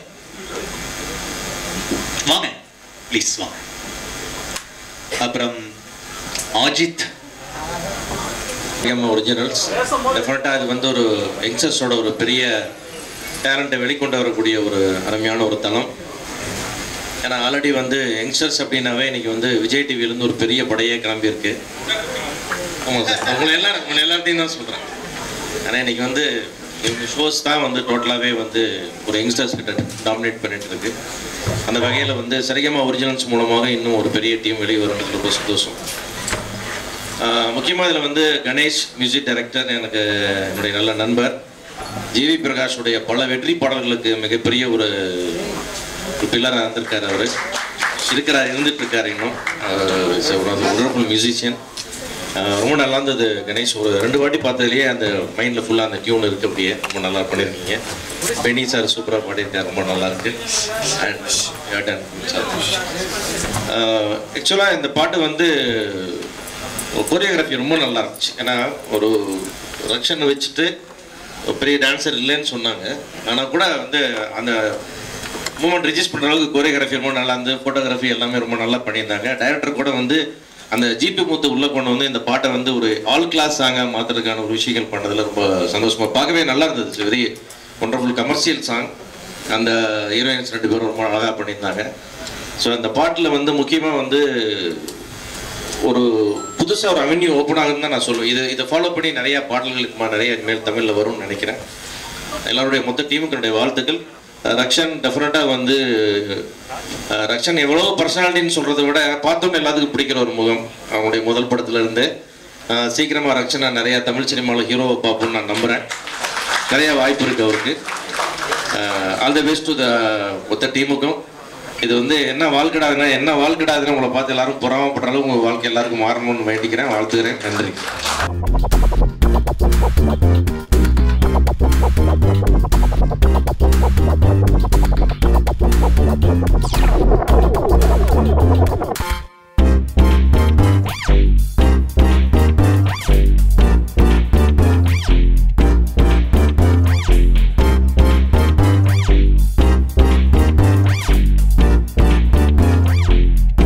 வாங்க ப்ளீஸ் வாங்க அப்புறம் அஜித் எம் ஒரிஜினல்ஸ் டெஃபினட்டாக இது வந்து ஒரு யங்ஸ்டர்ஸோட ஒரு பெரிய டேலண்ட்டை வெளிக்கொண்டு வரக்கூடிய ஒரு அருமையான ஒரு தளம் ஏன்னா ஆல்ரெடி வந்து யங்ஸ்டர்ஸ் அப்படின்னாவே இன்னைக்கு வந்து விஜய் டிவிலேருந்து ஒரு பெரிய படையே கிளம்பியிருக்கு ஆமாம் சார் உங்களை எல்லாரும் உங்களை எல்லாத்தையும் தான் சொல்கிறேன் ஆனால் இன்னைக்கு வந்து இவங்க ஷோஸ் தான் வந்து டோட்டலாகவே வந்து ஒரு யங்ஸ்டர்ஸ் கிட்ட டாமினேட் பண்ணிட்டு இருக்கு அந்த வகையில் வந்து சரிகமா ஒரிஜினல்ஸ் மூலமாக இன்னும் ஒரு பெரிய டீம் வெளியே வரும்னு ரொம்ப சந்தோஷம் முக்கியமாக இதில் வந்து கணேஷ் மியூசிக் டைரக்டர் எனக்கு என்னுடைய நல்ல நண்பர் ஜிவி பிரகாஷுடைய பல வெற்றி பாடல்களுக்கு மிகப்பெரிய ஒரு ஒரு பில்லராக இருந்திருக்காரு அவர் இருக்கிறார் இருந்துட்டு இருக்காரு இன்னும் ஒண்டர்ஃபுல் மியூசிஷியன் ரொம்ப நல்லா இருந்தது கணேஷ் ஒரு ரெண்டு வாட்டி பார்த்ததுலேயே அந்த மைண்டில் ஃபுல்லாக அந்த டியூன் இருக்கு அப்படியே ரொம்ப நல்லா பண்ணியிருக்கீங்க பெனி சார் சூப்பராக பாடியிருக்காரு ரொம்ப நல்லா இருக்கு அண்ட் ஆக்சுவலாக இந்த பாட்டு வந்து கொரியோகிராஃபி ரொம்ப நல்லா இருந்துச்சு ஏன்னா ஒரு ரக்ஷன் வச்சுட்டு ஒரு பெரிய டான்ஸர் இல்லைன்னு சொன்னாங்க ஆனால் கூட வந்து அந்த மூமெண்ட் ரிஜிஸ்ட் பண்ணுற அளவுக்கு கொரியோகிராஃபி ரொம்ப நல்லா இருந்து ஃபோட்டோகிராஃபி எல்லாமே ரொம்ப நல்லா பண்ணியிருந்தாங்க டைரக்டர் கூட வந்து அந்த ஜிபி மூத்து உள்ளே கொண்டு வந்து இந்த பாட்டை வந்து ஒரு ஆல் கிளாஸ் சாங்காக மாற்றுறதுக்கான ஒரு விஷயங்கள் பண்ணதில் ரொம்ப சந்தோஷமாக பார்க்கவே நல்லா இருந்தது வெரி ஒண்டர்ஃபுல் கமர்ஷியல் சாங் அந்த ஹீரோயின்ஸ் ரெண்டு பேரும் ரொம்ப அழகாக பண்ணியிருந்தாங்க ஸோ அந்த பாட்டில் வந்து முக்கியமாக வந்து ஒரு புதுசாக ஒரு அவென்யூ ஓப்பன் ஆகுதுன்னு தான் நான் சொல்லுவேன் இது இதை ஃபாலோ பண்ணி நிறைய பாடல்களுக்கு நிறைய இனிமேல் தமிழில் வரும்னு நினைக்கிறேன் எல்லாருடைய மொத்த டீமுக்கு என்னுடைய வாழ்த்துக்கள் அஹ் ரக்ஷன் டெஃபினட்டாக வந்து அஹ் ரக்ஷன் எவ்வளோ பர்சனாலிட்டின்னு சொல்கிறத விட பார்த்தோன்னே எல்லாத்துக்கும் பிடிக்கிற ஒரு முகம் அவங்களுடைய முதல் படத்துல இருந்து அஹ் சீக்கிரமா ரக்ஷனா நிறைய தமிழ் சினிமாவில் ஹீரோவை பார்ப்போம்னு நான் நம்புகிறேன் நிறைய வாய்ப்பு இருக்குது அவருக்கு all the best to the மொத்த டீமுக்கும் இது வந்து என்ன வாழ்க்கடாதுன்னா என்ன வாழ்க்கடாதுன்னு உங்களை பார்த்து எல்லாரும் பொறாமப்படுற அளவு உங்கள் வாழ்க்கை எல்லாருக்கும் மாறணும்னு வேண்டிக்கிறேன் வாழ்த்துக்கிறேன் நன்றி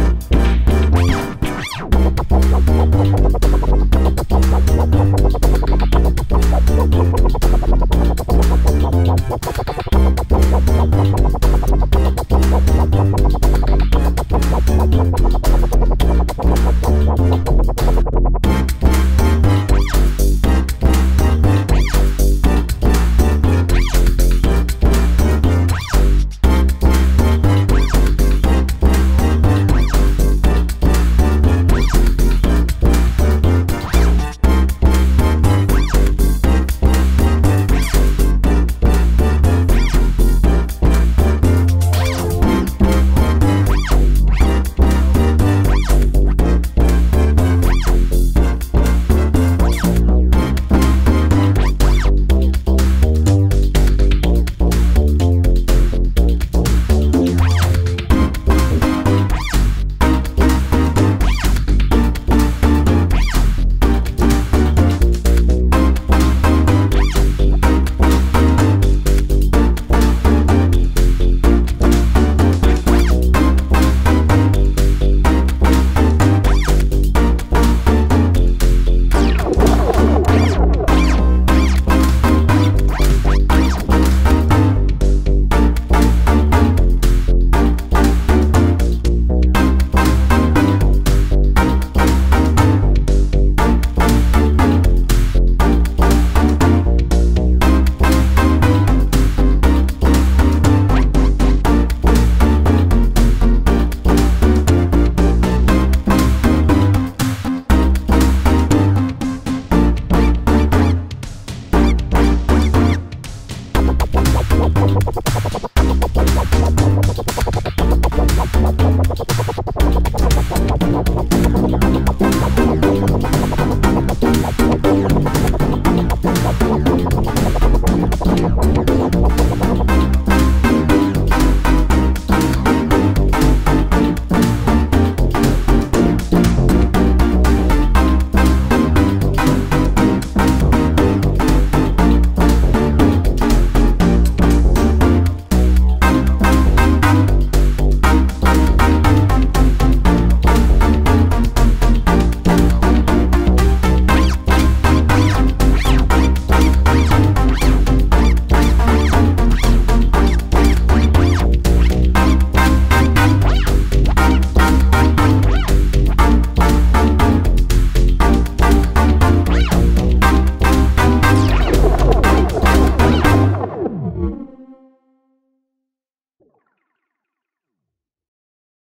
Thank you.